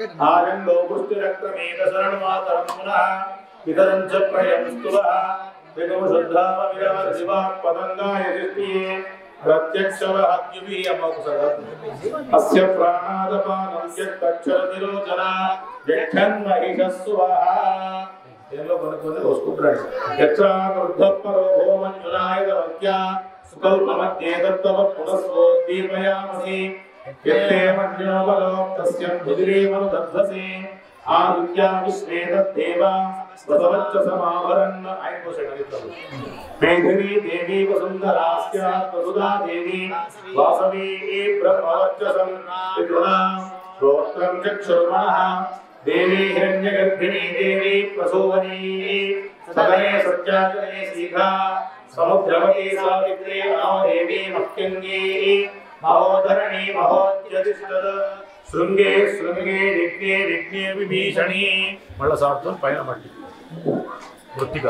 పెట్టండి ఆనందో పుష్టిరక్రమేక శరణమాతరం పునః ఇతరం చ ప్రయం స్తువః త్రిగుణశుద్ధామ విరమ శివ పదంగాయ దృష్టియే ప్రత్యక్షవహద్యుభి అస్య ప్రాణాదపానం యత్తక్షర నిరోచన యక్షన్మహిషస్సువః ఏదో కొన్ని కొన్ని వస్తుంటాడు యత్రా వృద్ధపరో భోమన్యునాయ వక్య సుకల్పమధ్యే దత్తవ పునఃస్వోద్దీపయామసి యత్తే మన్యోబలో తస్య రుదిరేమను దధ్వసి ఆదిత్యా విశ్వే తద్దేవ వసవచ్చ సమావరన్ ఆయన కోసడు మేధిని దేవి వసుంధరాస్యాత్ వసుధా దేవి వాసవీ బ్రహ్మవర్చసం పితృణా శ్రోత్రం చక్షుర్మణః దేవి హిరణ్యగర్భిణీ దేవి ప్రసూవనీ సదనే సత్యాచనే శీఘా సముద్రవతి సావిత్రి దేవి మహ్యంగీ మహోధరణి మహోద్యతిష్టద శృంగే శృంగే రిగ్నే రిగ్నే విభీషణి మళ్ళా సార్థం పైన మట్టి వృత్తిగా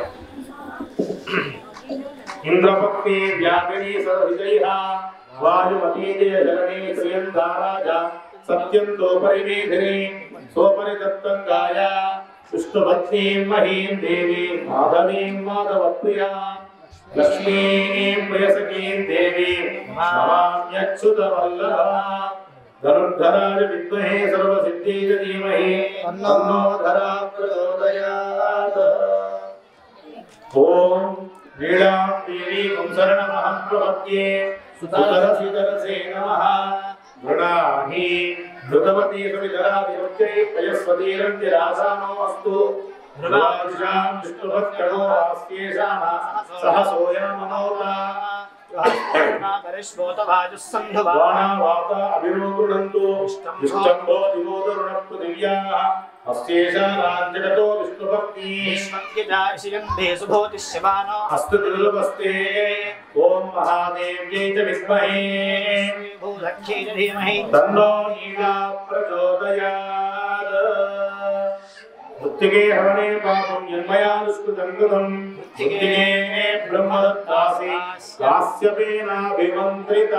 ఇంద్రపత్ని వ్యాపిని సర్వవిజయ వాయుమతీ జయ జననీ శ్రియంధారాజ సత్యం తోపరిమేధిని సోపరిదత్తం గాయ విష్ణుపత్నీం మహీం దేవీం మాధవీం మాధవప్రియా లక్ష్మీం ప్రియసఖీం దేవీం నమామ్యచ్యుత వల్లభ ధనుర్ధరాజ విద్మహే సర్వసిద్ధీజ ధీమహి తన్నో ధరా ప్రచోదయాత్ ఓం లీలాం దేవీం శరణమహం ప్రపద్యే సుతరసితరసే నమః గృణాహి ధృతవతీ సువిధరాధిపత్యై పయస్వతీరంతిరాసానో అస్తు ధృవాజుషాం విష్ణుభక్తడో ఆస్యేషామ సహసోయామనోతా బాణావాత అభిరోగుణంతు విష్టంభో దివోదరుణ పృథివ్యాః అస్యేషానాంజగతో విష్ణుభక్తి అస్తు దుర్లభస్తే ఓం మహాదేవ్యై చ విద్మహే తన్నో నీలా ప్రచోదయాత్ మృత్తికే హవనే పాపం యన్మయా దుష్కృతం కృతం మృత్తికే బ్రహ్మదత్తాసి కాశ్యపేనాభిమంత్రితా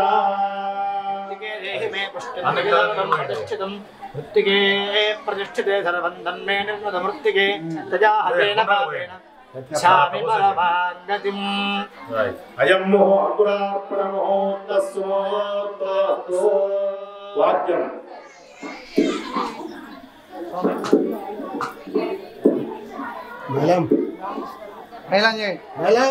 మృత్తికే ప్రతిష్ఠితే సర్వం తన్మే నిర్మత మృత్తికే తజాహతేన పాపేన గచ్ఛామి పరమాగతిం అయం మోహ అంకురార్పణ మహోత్తస్వోత్తు వాక్యం మేళం మేళం చేయండి మేళం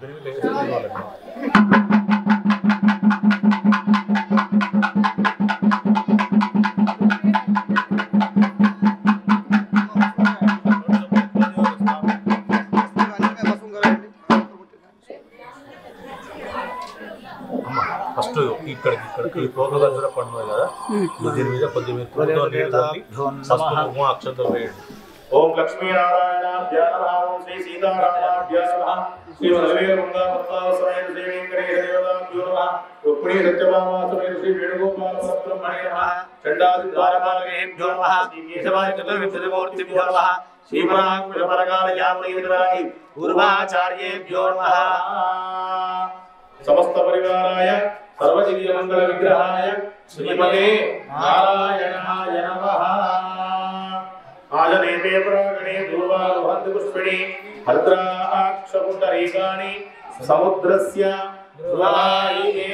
ఫస్ట్ ఇక్కడికి ఇక్కడికి తోక దగ్గర పండుగ కదా దీని మీద కొద్దిగా మీరు పూలతో నీళ్ళు చల్లి పసుపు కుంకుమ అక్షంతలు వేయండి ఓం లక్ష్మీనారాయణాభ్య నమః ఓం శ్రీ సీతారామాభ్య నమః శ్రీ వరవీరమంగా సమేత శ్రీ వెంకటేశ్వర దేవతాభ్యో నమః రుక్మిణీ సత్యభామా సమేత శ్రీ వేణుగోపాల పరబ్రహ్మణే నమః చండాది ద్వారపాలకేభ్యో నమః కేశవాయ చతుర్వింశతిమూర్తిభ్యో నమః శ్రీమనాంకుశపరకాల యామునీంద్రాయ పూర్వాచార్యేభ్యో నమః సమస్త పరివారాయ సర్వజీవ మంగళ విగ్రహాయ శ్రీమతే నారాయణాయ నమః ఆజనేతే పరాగణే దుర్వారుహంతి పుష్పిణి భద్రాక్షపుండరీకాణి సముద్రస్య ధ్రువాయినే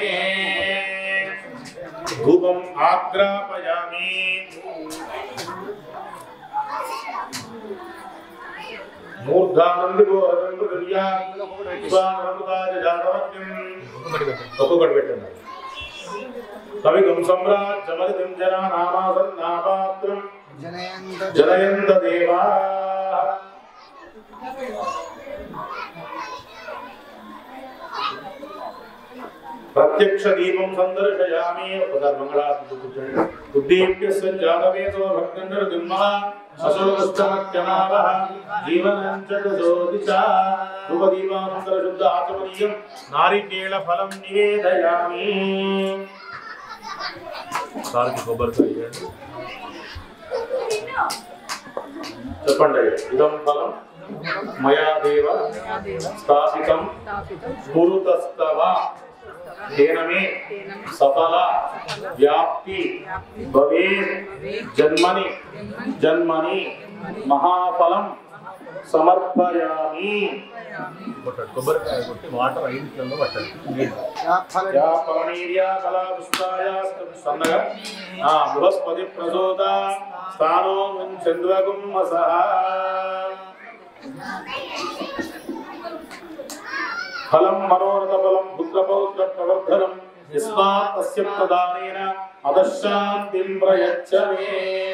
ధూపం ఆగ్రాపయామి మూర్ధానంది గోరదం పృథివ్యా స్వామృతాజ జానవత్యం ఒక్కొక్కటి పెట్టండి కవిగం సమ్రాజ్యమరితం జనా నామాసన్నాపాత్రం జనయంత జనయంత దేవా ప్రత్యక్ష దీపం సందర్శయామి ఒకసారి మంగళారతి కూర్చోండి ఉద్దీప్య సంజాతవేదో భక్తండర దిమ్మః అశోకస్తమత్యమావః జీవనం చదోదిశా రూపదీపానంతర శుద్ధ ఆచమనీయం నారికేళ ఫలం నివేదయామి సారికి కొబ్బరికాయ ఇవ్వండి చెప్పండి ఇదం ఫలం మయా దేవ స్థాపితం కురుతస్తవ तेन मे सफल व्याप्ति भवे जन्मनि जन्मनि महाफलं సమర్పయామి కొబ్బరికాయ కొట్టి వాటర్ ఐదు కిలో పట్టండి యా పవనీర్యా కళా పుష్పాయ సన్నగా ఆ బృహస్పతి ప్రసోద స్థానో చంద్రగుం సహ ఫలం మనోరథ ఫలం పుత్రపౌత్ర ప్రవర్ధనం యస్మాత్ తస్య ప్రదానేన అదశాంతిం ప్రయచ్చ మే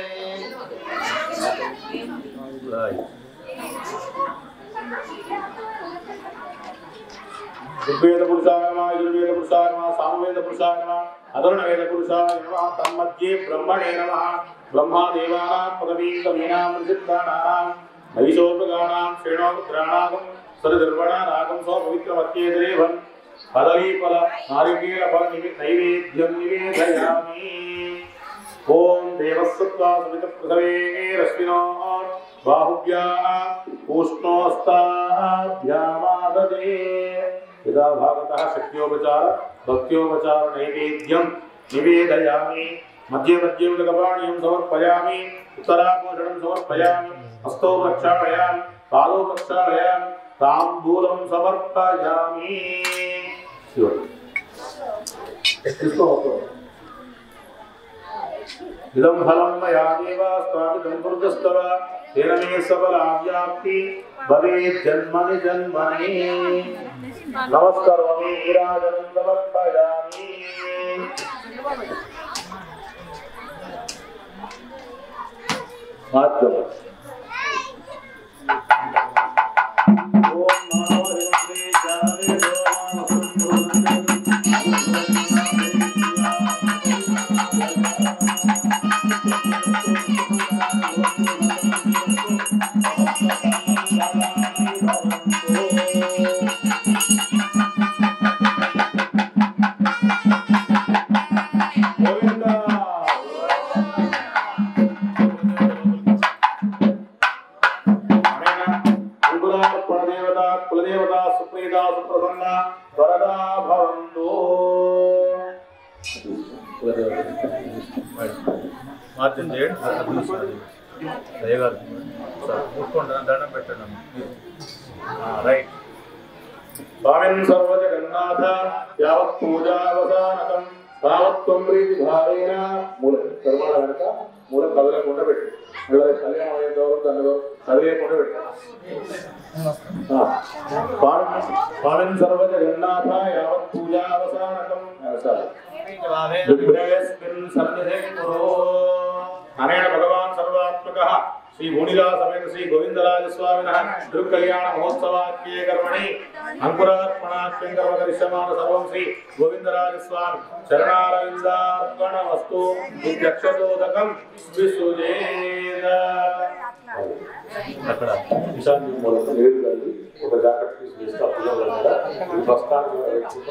ఋగ్వేద పురుషాయ నమ యజుర్వేద పురుషాయ నమ సామవేద పురుషాయ నమ అధర్ణ వేద పురుషాయ నమ తన్మధ్యే బ్రహ్మణే నమ బ్రహ్మాదేవానాం పదవీం కవీనాం ఋషిత్రాణాం నైషోపగానాం శ్రేణోపుత్రాణాగం సరిదర్వణానాగం సో పవిత్రమత్యేతరేవం పదవీఫల నారికేల ఫల నిమి- నైవేద్యం నివేదయామి ఓం దేవస్సత్వా సమిత పృథవే రశ్మినో బాహుభ్యా ఉష్ణోస్తాభ్యామాదదే యదా భాగతः శక్త్యోపచార భక్త్యోపచార నైవేద్యం నివేదయామి మధ్య మధ్య ఉదకపాణీయం సమర్పయామి ఉత్తరాపోషణం సమర్పయామి హస్తో ప్రక్షాళయామి పాదో ప్రక్షాళయామి తాంబూలం సమర్పయామి తీసుకో ఇదం ఫలం మయా దేవ స్వామిదం పురుషస్తవ తేన మే సఫలా వ్యాప్తి భవేత్ జన్మని జన్మని నమస్కరోమి నీరాజనం సమర్పయామి మాధ్యమ ఓం నమో హరివందే జానే కులదేవత కులదేవత సుప్రీత సుప్రసన్న వరదా భవంతు మార్tin చేయండి దయగారు కూర్చోండి దండం పెట్టండి రైట్ స్వామిన్ సర్వజగన్నాథ యావత్ పూజావసానకం తావత్వం ప్రీతి భారేణ మూల కర్మాల వెనక మూల కదలకుండా పెట్టు ఇలా కళ్యాణం అయ్యేంతవరకు దాని కదిలేకుండా పెట్టు స్వామిన్ సర్వజగన్నాథ యావత్ పూజావసానకం విఘ్నేస్మిన్ సన్నిధే కురో అనేన భగవాన్ సర్వాత్మక శ్రీ భూనిగా సమేత శ్రీ గోవిందరాజ స్వామిన దృక్కల్యాణ మహోత్సవాఖ్యే కర్మణి అంకురార్పణాఖ్యం కర్మ కరిష్యమాన సర్వం శ్రీ గోవిందరాజ స్వామి చరణారవిందార్పణ వస్తు విద్యక్షతోదకం విసుజేద అక్కడ ఈశాన్య మూలకు లేదు కలిగి ఒక జాకెట్ పీస్ వేస్తే అప్పుడు ప్రస్థానం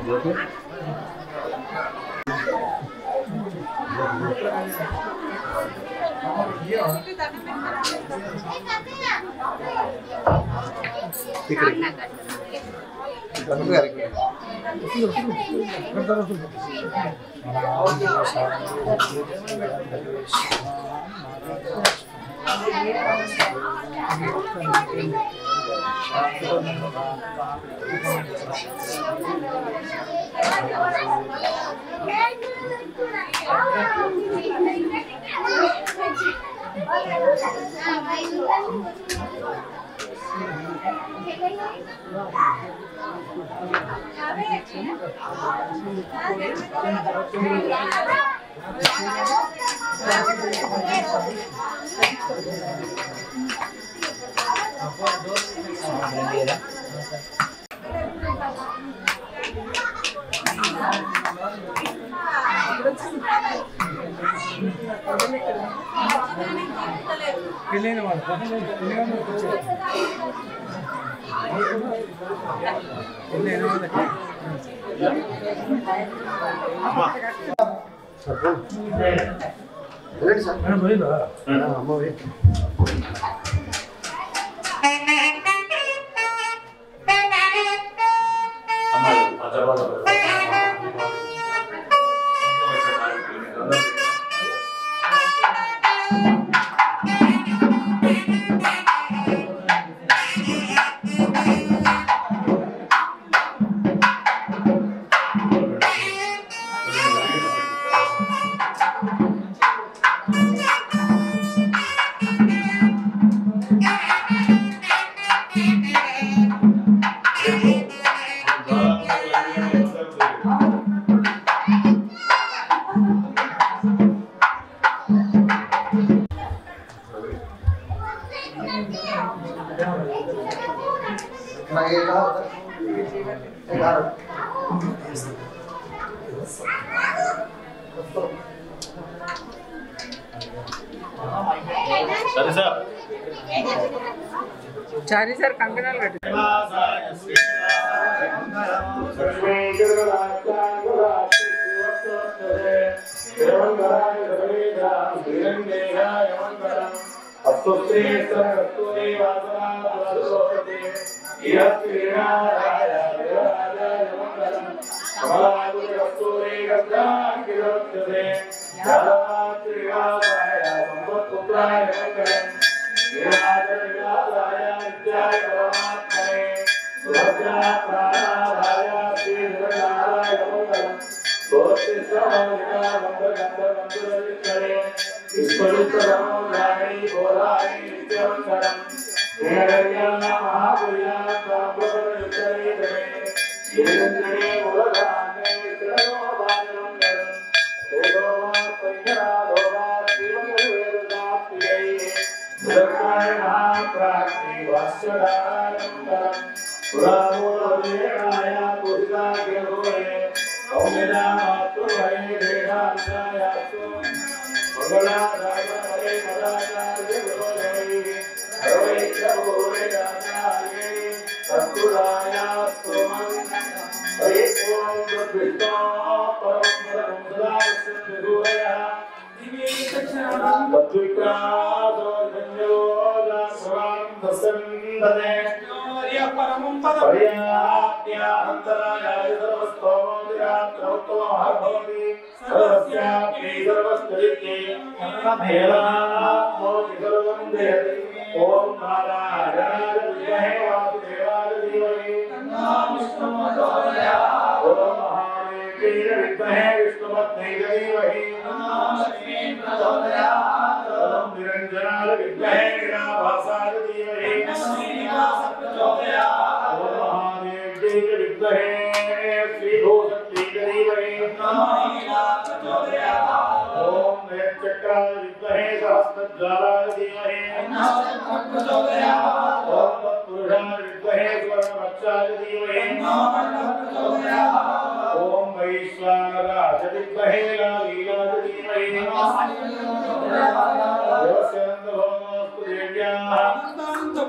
పెళ్ళైన వాళ్ళు పెళ్ళైన వాళ్ళకి వెళ్ళండి సార్ మనం పోయిందా అమ్మవి సరే సార్ చారీ సార్ కంకణాలు కట్టి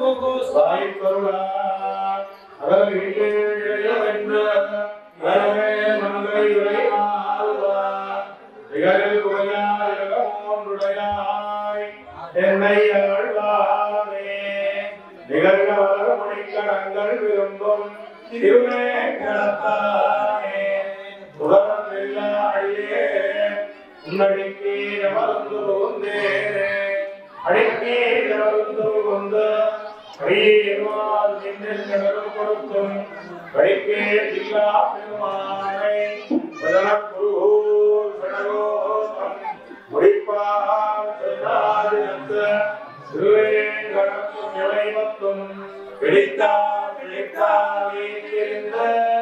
సాయి కరుణ అరవింద திருவேங்கடத்தானே உலகம் எல்லாடியே உன்னடிக்கே அமர்ந்து கொண்டேனே அடிக்கே அமர்ந்து கொண்டு அடியேவால் நின்றில் கடலும் கொடுக்கும் அடிக்கே தில்லா பெருமானை வதனக்குரு சடகோதம் முடிப்பார் சொல்லாதிருந்த திருவேங்கடத்தும் இளைமத்தும் பிடித்தார் பிடித்தார் வீட்டிருந்த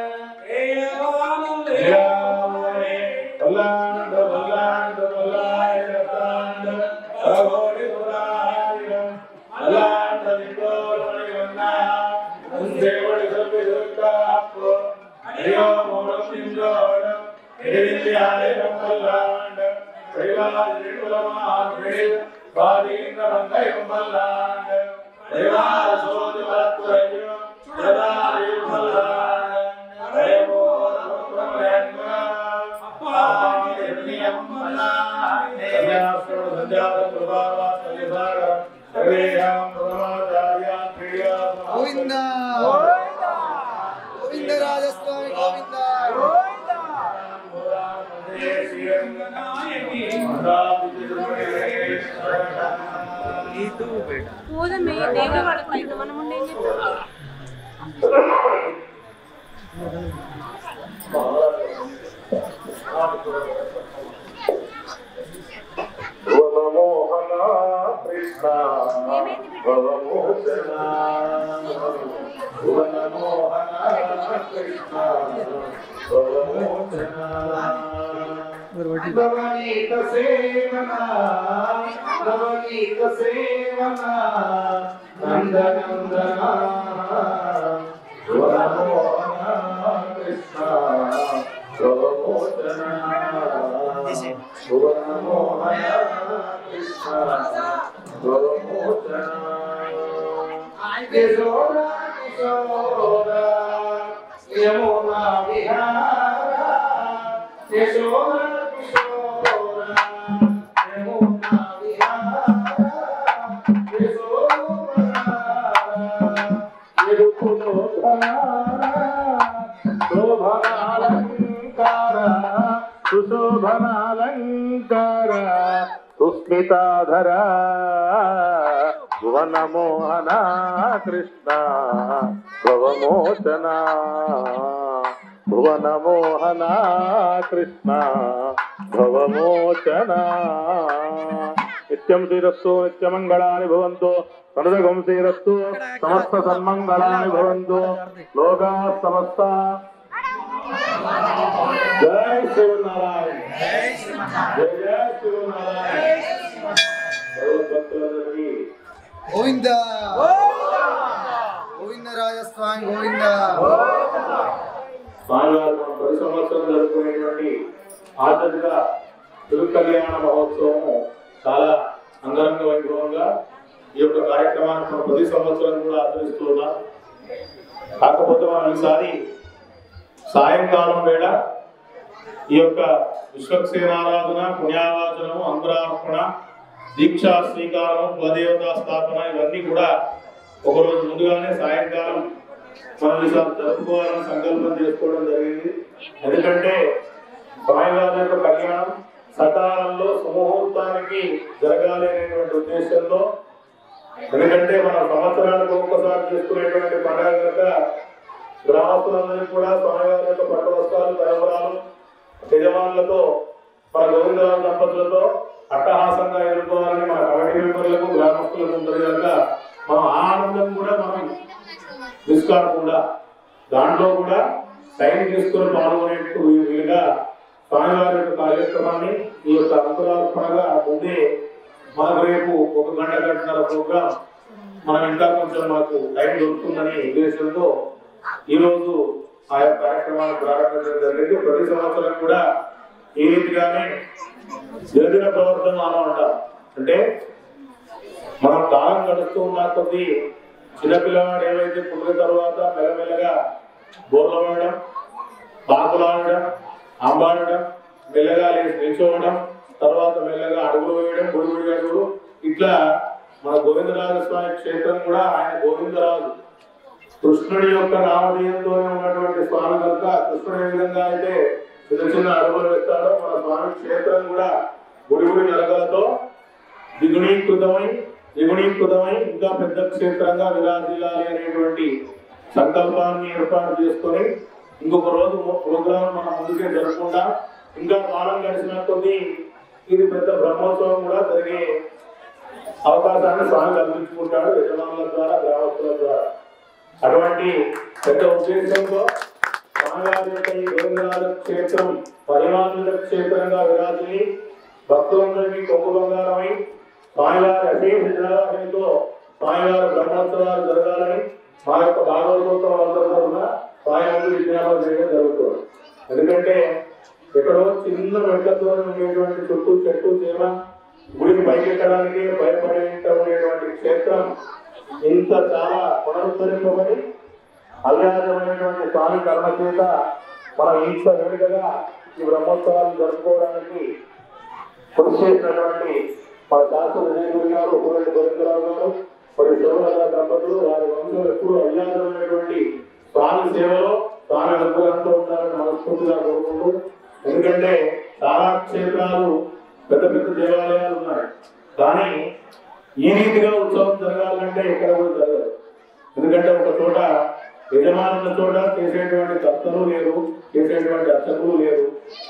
இளவரே, வல்லாண்டு வல்லாண்டு வல்லாயிரத்தாண்டு அகோடி புராயிரம் வல்லாண்டு நின்றோர்களை வந்தா உன் சேவடி சொல்லி இருக்காப்போ அடியோ மூலம் நின்றோடும் எதிரில் ஆயிரம் வல்லாண்டு வெடிவாதி குலமாகி பாதிந்த மங்கையும் வல்லாண்டு வெடிவாத சோதி வளத்துறையும் சுடதாரியும் வல்லாண்டு அடைவோர் முற்றம் வேண்க. அப்பா எண்ணியம் வல்லாண்டே. சந்நியாசியோடு சஞ்சாரம் பிரபாவா சல்லிசாரம் சர்வேயாம் பிரதமாச்சாரியாம் கிரியாசம் గోవింద గోవింద రాజస్వామి గోవింద పోదమే దేవుడు వాడుకుంటాం మనం ఉండే ఏం చేస్తాం మోహన కృష్ణ భవమోచన భువన మోహన కృష్ణ భవమోచన నవనీత సేవన నవనీత సేవన నందనందన భువన మోహన కృష్ణ భవమోచన భువన మోహన కృష్ణ భవమోచన యశోద కిశోర యమునా విహార యశోద కిశోర యమునా విహార యశోద ఎరుపులో ధార శోభనాలంకార సుశోభనాలంకార సుస్మితాధర భువన మోహన కృష్ణ భవమోచన భువన మోహన కృష్ణ భవమోచన నిత్యం శ్రీరస్సు నిత్యమంగళాని భవంతు సనదగం శ్రీరస్సు సమస్త సన్మంగళాని భవంతు లోకా సమస్త జై శివనారాయణ జై జై శివనారాయణ భగవద్భక్తులందరికీ గోవింద గోవింద రాజస్వామి గోవింద స్వామివారు మనం ప్రతి సంవత్సరం జరుపుకునేటువంటి ఆచరిత తిరుకల్యాణ మహోత్సవం చాలా అంగరంగ వైభవంగా ఈ యొక్క కార్యక్రమాన్ని మనం ప్రతి సంవత్సరం కూడా ఆచరిస్తూ ఉన్నాం కాకపోతే మనం ఈసారి సాయంకాలం వేళ ఈ యొక్క విశ్వక్సేనారాధన పుణ్యావాచనము అంతరార్పణ దీక్షా స్వీకారం కులదేవతా స్థాపన ఇవన్నీ కూడా ఒకరోజు ముందుగానే సాయంకాలం మనం ఈసారి జరుపుకోవాలని సంకల్పం చేసుకోవడం జరిగింది ఎందుకంటే స్వామివారి యొక్క కళ్యాణం సకాలంలో సుముహూర్తానికి జరగాలి అనేటువంటి ఉద్దేశంతో ఎందుకంటే మనం సంవత్సరానికి ఒక్కసారి చేసుకునేటువంటి పండుగ కనుక గ్రామస్తులందరికీ కూడా స్వామివారి యొక్క పట్టు వస్త్రాలు తలంబరాలు యజమానులతో మన గోవిందరావు దంపతులతో అట్టహాసంగా ఎదుర్కోవాలని మన కమిటీ మెంబర్లకు గ్రామస్తులకు ఉంటుంది కనుక మనం ఆ ఆనందం కూడా మనం మిస్ కాకుండా దాంట్లో కూడా టైం తీసుకొని పాల్గొనేట్టు వీలుగా స్వామివారి యొక్క కార్యక్రమాన్ని ఈ యొక్క అంతరార్పణగా ముందే మనకు రేపు ఒక గంట గంటన్నర ప్రోగ్రామ్ మనం ఇంకా కొంచెం మనకు టైం దొరుకుతుందనే ఉద్దేశంతో ఈ రోజు ఆ యొక్క కార్యక్రమాన్ని ప్రారంభించడం జరిగింది ప్రతి సంవత్సరం కూడా ఈ రీతిగానే జరిగిన ప్రవర్తన అలా ఉంటారు అంటే మనం కాలం గడుస్తూ ఉన్న కొద్దీ చిన్నపిల్లవాడు ఏమైతే పుట్టిన తర్వాత మెల్లమెల్లగా బోర్లవాడడం పాకులాడడం అంబాడడం మెల్లగా లేచి నిల్చోవడం తర్వాత మెల్లగా అడుగులు వేయడం గుడి గుడి అడుగులు ఇట్లా మన గోవిందరాజ స్వామి క్షేత్రం కూడా ఆయన గోవిందరాజు కృష్ణుడి యొక్క నామధేయంతోనే ఉన్న విధంగా అయితే చిన్న చిన్న అడుగులు వేస్తాడో మన స్వామి క్షేత్రం కూడా గుడి గుడి నరకలతో ద్విగుణీకృతమై ద్విగుణీకృతమై ఇంకా పెద్ద క్షేత్రంగా విరాజిల్లాలి అనేటువంటి సంకల్పాన్ని ఏర్పాటు చేసుకొని ఇంకొక రోజు ప్రోగ్రాం మన ముందుకే జరగకుండా ఇంకా కాలం గడిచిన కొద్దీ ఇది పెద్ద బ్రహ్మోత్సవం కూడా జరిగే అవకాశాన్ని స్వామి కల్పించుకుంటాడు యజమానుల ద్వారా గ్రామస్తుల ద్వారా అటువంటి పెద్ద ఉద్దేశంతో స్వామివారి యొక్క ఈ గోవిందరాజ క్షేత్రం పరిమాణుల క్షేత్రంగా విరాజిల్లి భక్తులందరికీ కొమ్ము బంగారమై స్వామివారి అశేష జనవాహినితో స్వామివారి బ్రహ్మోత్సవాలు జరగాలని మా యొక్క భాగవతోత్సవం అందరూ తరఫున స్వామి ముందు విజ్ఞాపన చేయడం జరుగుతుంది ఎందుకంటే ఎక్కడో చిన్న వెంటతో ఉండేటువంటి చుట్టూ చెట్టు చేమ గుడికి పైకి ఎక్కడానికి భయపడేటటువంటి క్షేత్రం ఇంత చాలా పునరుద్ధరింపబడి అవ్యాజమైనటువంటి స్వామి కర్మ చేత మనం ఇంత వేడుకగా ఈ బ్రహ్మోత్సవాలు జరుపుకోవడానికి కృషి చేసినటువంటి మన శాస్త్ర విజయగురి గారు ఉపరెడ్డి గోవిందరావు గారు మరియు శోభలత దంపతులు వారి వంశం ఎప్పుడు అవ్యాజమైనటువంటి స్వామి సేవలో స్వామి అనుగ్రహంతో ఉండాలని మనస్ఫూర్తిగా కోరుకుంటూ ఎందుకంటే చాలా క్షేత్రాలు పెద్ద పెద్ద దేవాలయాలు ఉన్నాయి కానీ ఈ రీతిగా ఉత్సవం జరగాలంటే ఇక్కడ కూడా జరగదు ఎందుకంటే ఒక చోట యజమానుల చోట చేసేటువంటి కర్తలు లేరు చేసేటువంటి అర్చకులు లేరు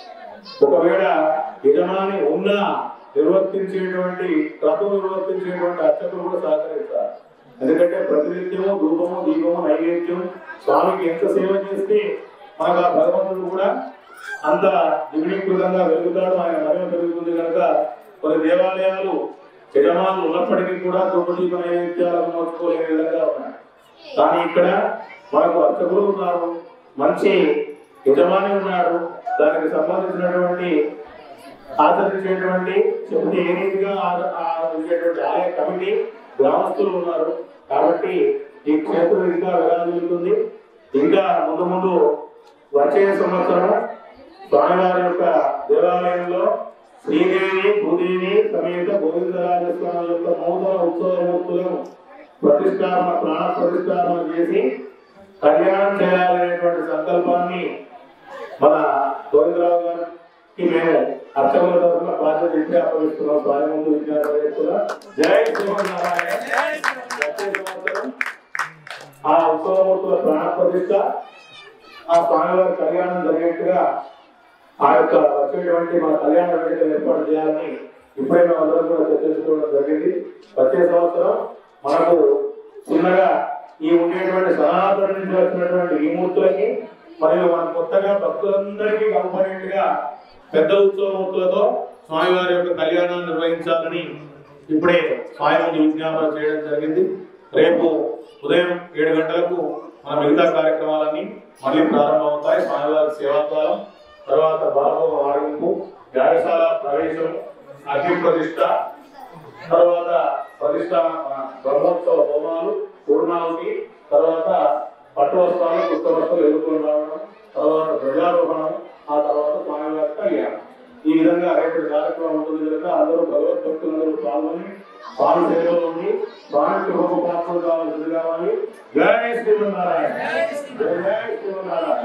ఒకవేళ యజమాని ఉన్నా నిర్వర్తించేటువంటి క్రతువు నిర్వర్తించేటువంటి అర్చకులు కూడా సహకరిస్తారు ఎందుకంటే ప్రతినిత్యము ధూపము దీపము నైవేద్యం స్వామికి ఎంత సేవ చేస్తే మనకు ఆ భగవంతుడు కూడా అంత దిగుణీకృతంగా వెలుగుతాడు ఆయన మహిమ పెరుగుతుంది కనుక కొన్ని దేవాలయాలు యజమానులు ఉన్నప్పటికీ కూడా ధూపదీప నైవేద్యాలను నోచుకోలేని విధంగా ఉన్నాయి కానీ ఇక్కడ మనకు అర్చకులు ఉన్నారు మంచి యజమాని ఉన్నాడు దానికి సంబంధించినటువంటి ఆచరించేటువంటి చెప్తే ఏ రీతిగా ఆ- ఆచరించేటువంటి ఆలయ కమిటీ గ్రామస్తులు ఉన్నారు కాబట్టి ఈ క్షేత్రం ఇంకా విరాజిల్లుతుంది ఇంకా ముందు ముందు వచ్చే సంవత్సరం స్వామివారి యొక్క దేవాలయంలో శ్రీదేవి భూదేవి సమేత గోవిందరాజస్వామి యొక్క నూతన ఉత్సవమూర్తులను ప్రతిష్టాపన ప్రాణ ప్రతిష్టాపన చేసి కళ్యాణం చేయాలనేటువంటి సంకల్పాన్ని మన గోవిందరావు గారికి మేము అర్చకుల తరఫున బాధ్యత ఇచ్చి అప్పగిస్తున్నాం స్వామి ముందు విజ్ఞాపన చేస్తున్నా జై శ్రీమన్నారాయణ వచ్చే సంవత్సరం ఆ ఉత్సవమూర్తుల ప్రాణ ప్రతిష్ట ఆ స్వామివారి కళ్యాణం జరిగేట్టుగా ఆ యొక్క వచ్చేటువంటి మన కళ్యాణ వేదిక ఏర్పాటు చేయాలని ఇప్పుడే మేము అందరం కూడా చర్చించుకోవడం జరిగింది వచ్చే సంవత్సరం మనకు చిన్నగా ఈ ఉండేటువంటి సనాతన నుంచి వచ్చినటువంటి ఈ మూర్తులకి మరియు మన కొత్తగా భక్తులందరికీ కంపరేట్గా పెద్ద ఉత్సవమూర్తులతో స్వామివారి యొక్క కళ్యాణాన్ని నిర్వహించాలని ఇప్పుడే స్వామి ముందు విజ్ఞాపన చేయడం జరిగింది రేపు ఉదయం ఏడు గంటలకు మన మిగతా కార్యక్రమాలన్నీ మళ్ళీ ప్రారంభమవుతాయి స్వామివారి సేవాకాలం తర్వాత భాగవ ఆడింపు వ్యాయశాల ప్రవేశం అగ్ని ప్రతిష్ట తర్వాత ప్రతిష్ట ఆ, బ్రహ్మోత్సవ హోమాలు పూర్ణావతి తర్వాత పట్టు వస్త్రాలు పుష్ప వస్త్రాలు ఎదుర్కొని రావడం తర్వాత ధ్వజారోహణం ఆ తర్వాత స్వామివారి కళ్యాణం ఈ విధంగా రేపటి కార్యక్రమం ఉంటుంది కనుక అందరూ భగవద్భక్తులందరూ పాల్గొని స్వామి సేవలో ఉండి స్వామి కృపకు పాత్రలు కావాల్సింది కావాలి జై శ్రీమన్నారాయణ జై శ్రీమన్నారాయణ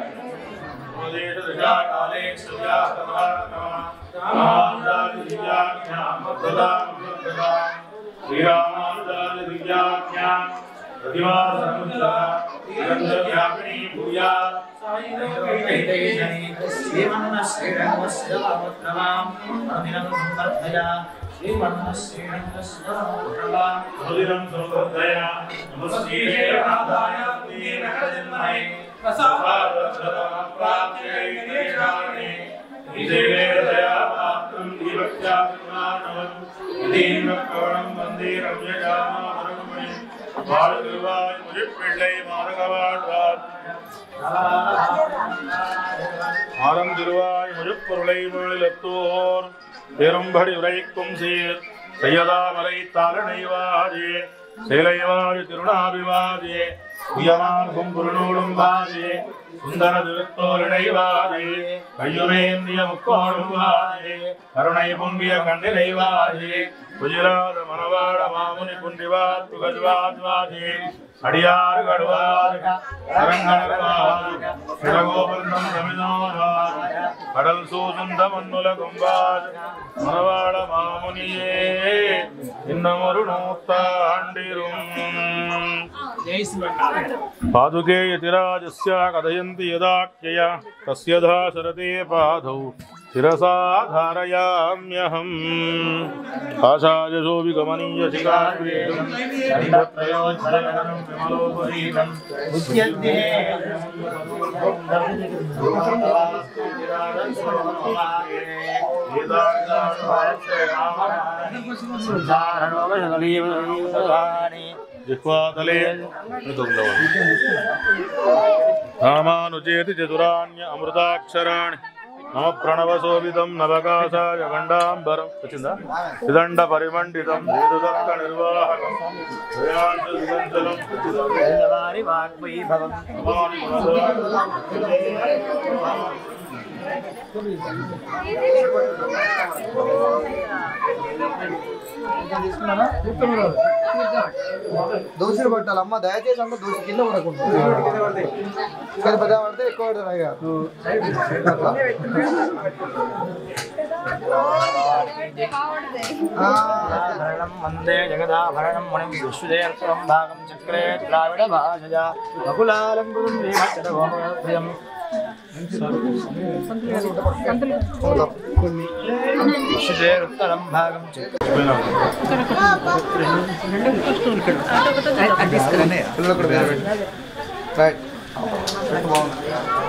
ஆரம் திருவாய் முழுப்பொருளை முழுத்தோர் பெரும்படி உரைக்கும் சீர் செய்யதாமரை தாரணைவாதே சேலைவாழ் திருநாபிவாதே உயமார்கும் புருணூடும் வாதே சுந்தர திருத்தோரிணைவாதே கையுமேந்திய முக்கோடும் வாதே கருணை பொங்கிய கண்ணிலைவாதே குஜராத மனவாட மாமுனி குன்றிவாத் புகழ்வாத்வாதே அடியாறு கடுவார் அரங்கணர்வார் சிறகோபுரம் தமிழோரா கடல் சூழ்ந்த மண்ணுல கும்பால் மணவாள மாமுனியே இன்னமொரு நூத்தாண்டிரும் पादुके यतिराजस्य कथयन्ति यदाख्यया तस्य दाशरथे पादौ शिरसा धारयाम्यहम् जिह्वातले रामानुजेति चतुराण्य अमृताक्षराणि मम प्रणवशोभितं नवकाशाय गण्डाम्बरं వచ్చిందా విదండ పరిమండితం వేదుదత్త నిర్వాహకం వేదాంత సుగంధలం భవాని దోశలు పట్టాలి అమ్మ దయచేసి అంతా దోశ కింద పడకుండా కానీ పెద్ద పడితే ఎక్కువ పడతారు ఇక ఆ, వందే జగదాభరణం మణిం విశ్వదేర్పరం భాగం చక్రే ద్రావిడ భాషజ బహుళాలంకృతం శ్రీమచ్చరభయం విశ్వదేరుత్తరం భాగం చక్రే పిల్లలు కూడా వేరే పెట్టు. రైట్ పెట్టు బాగుంది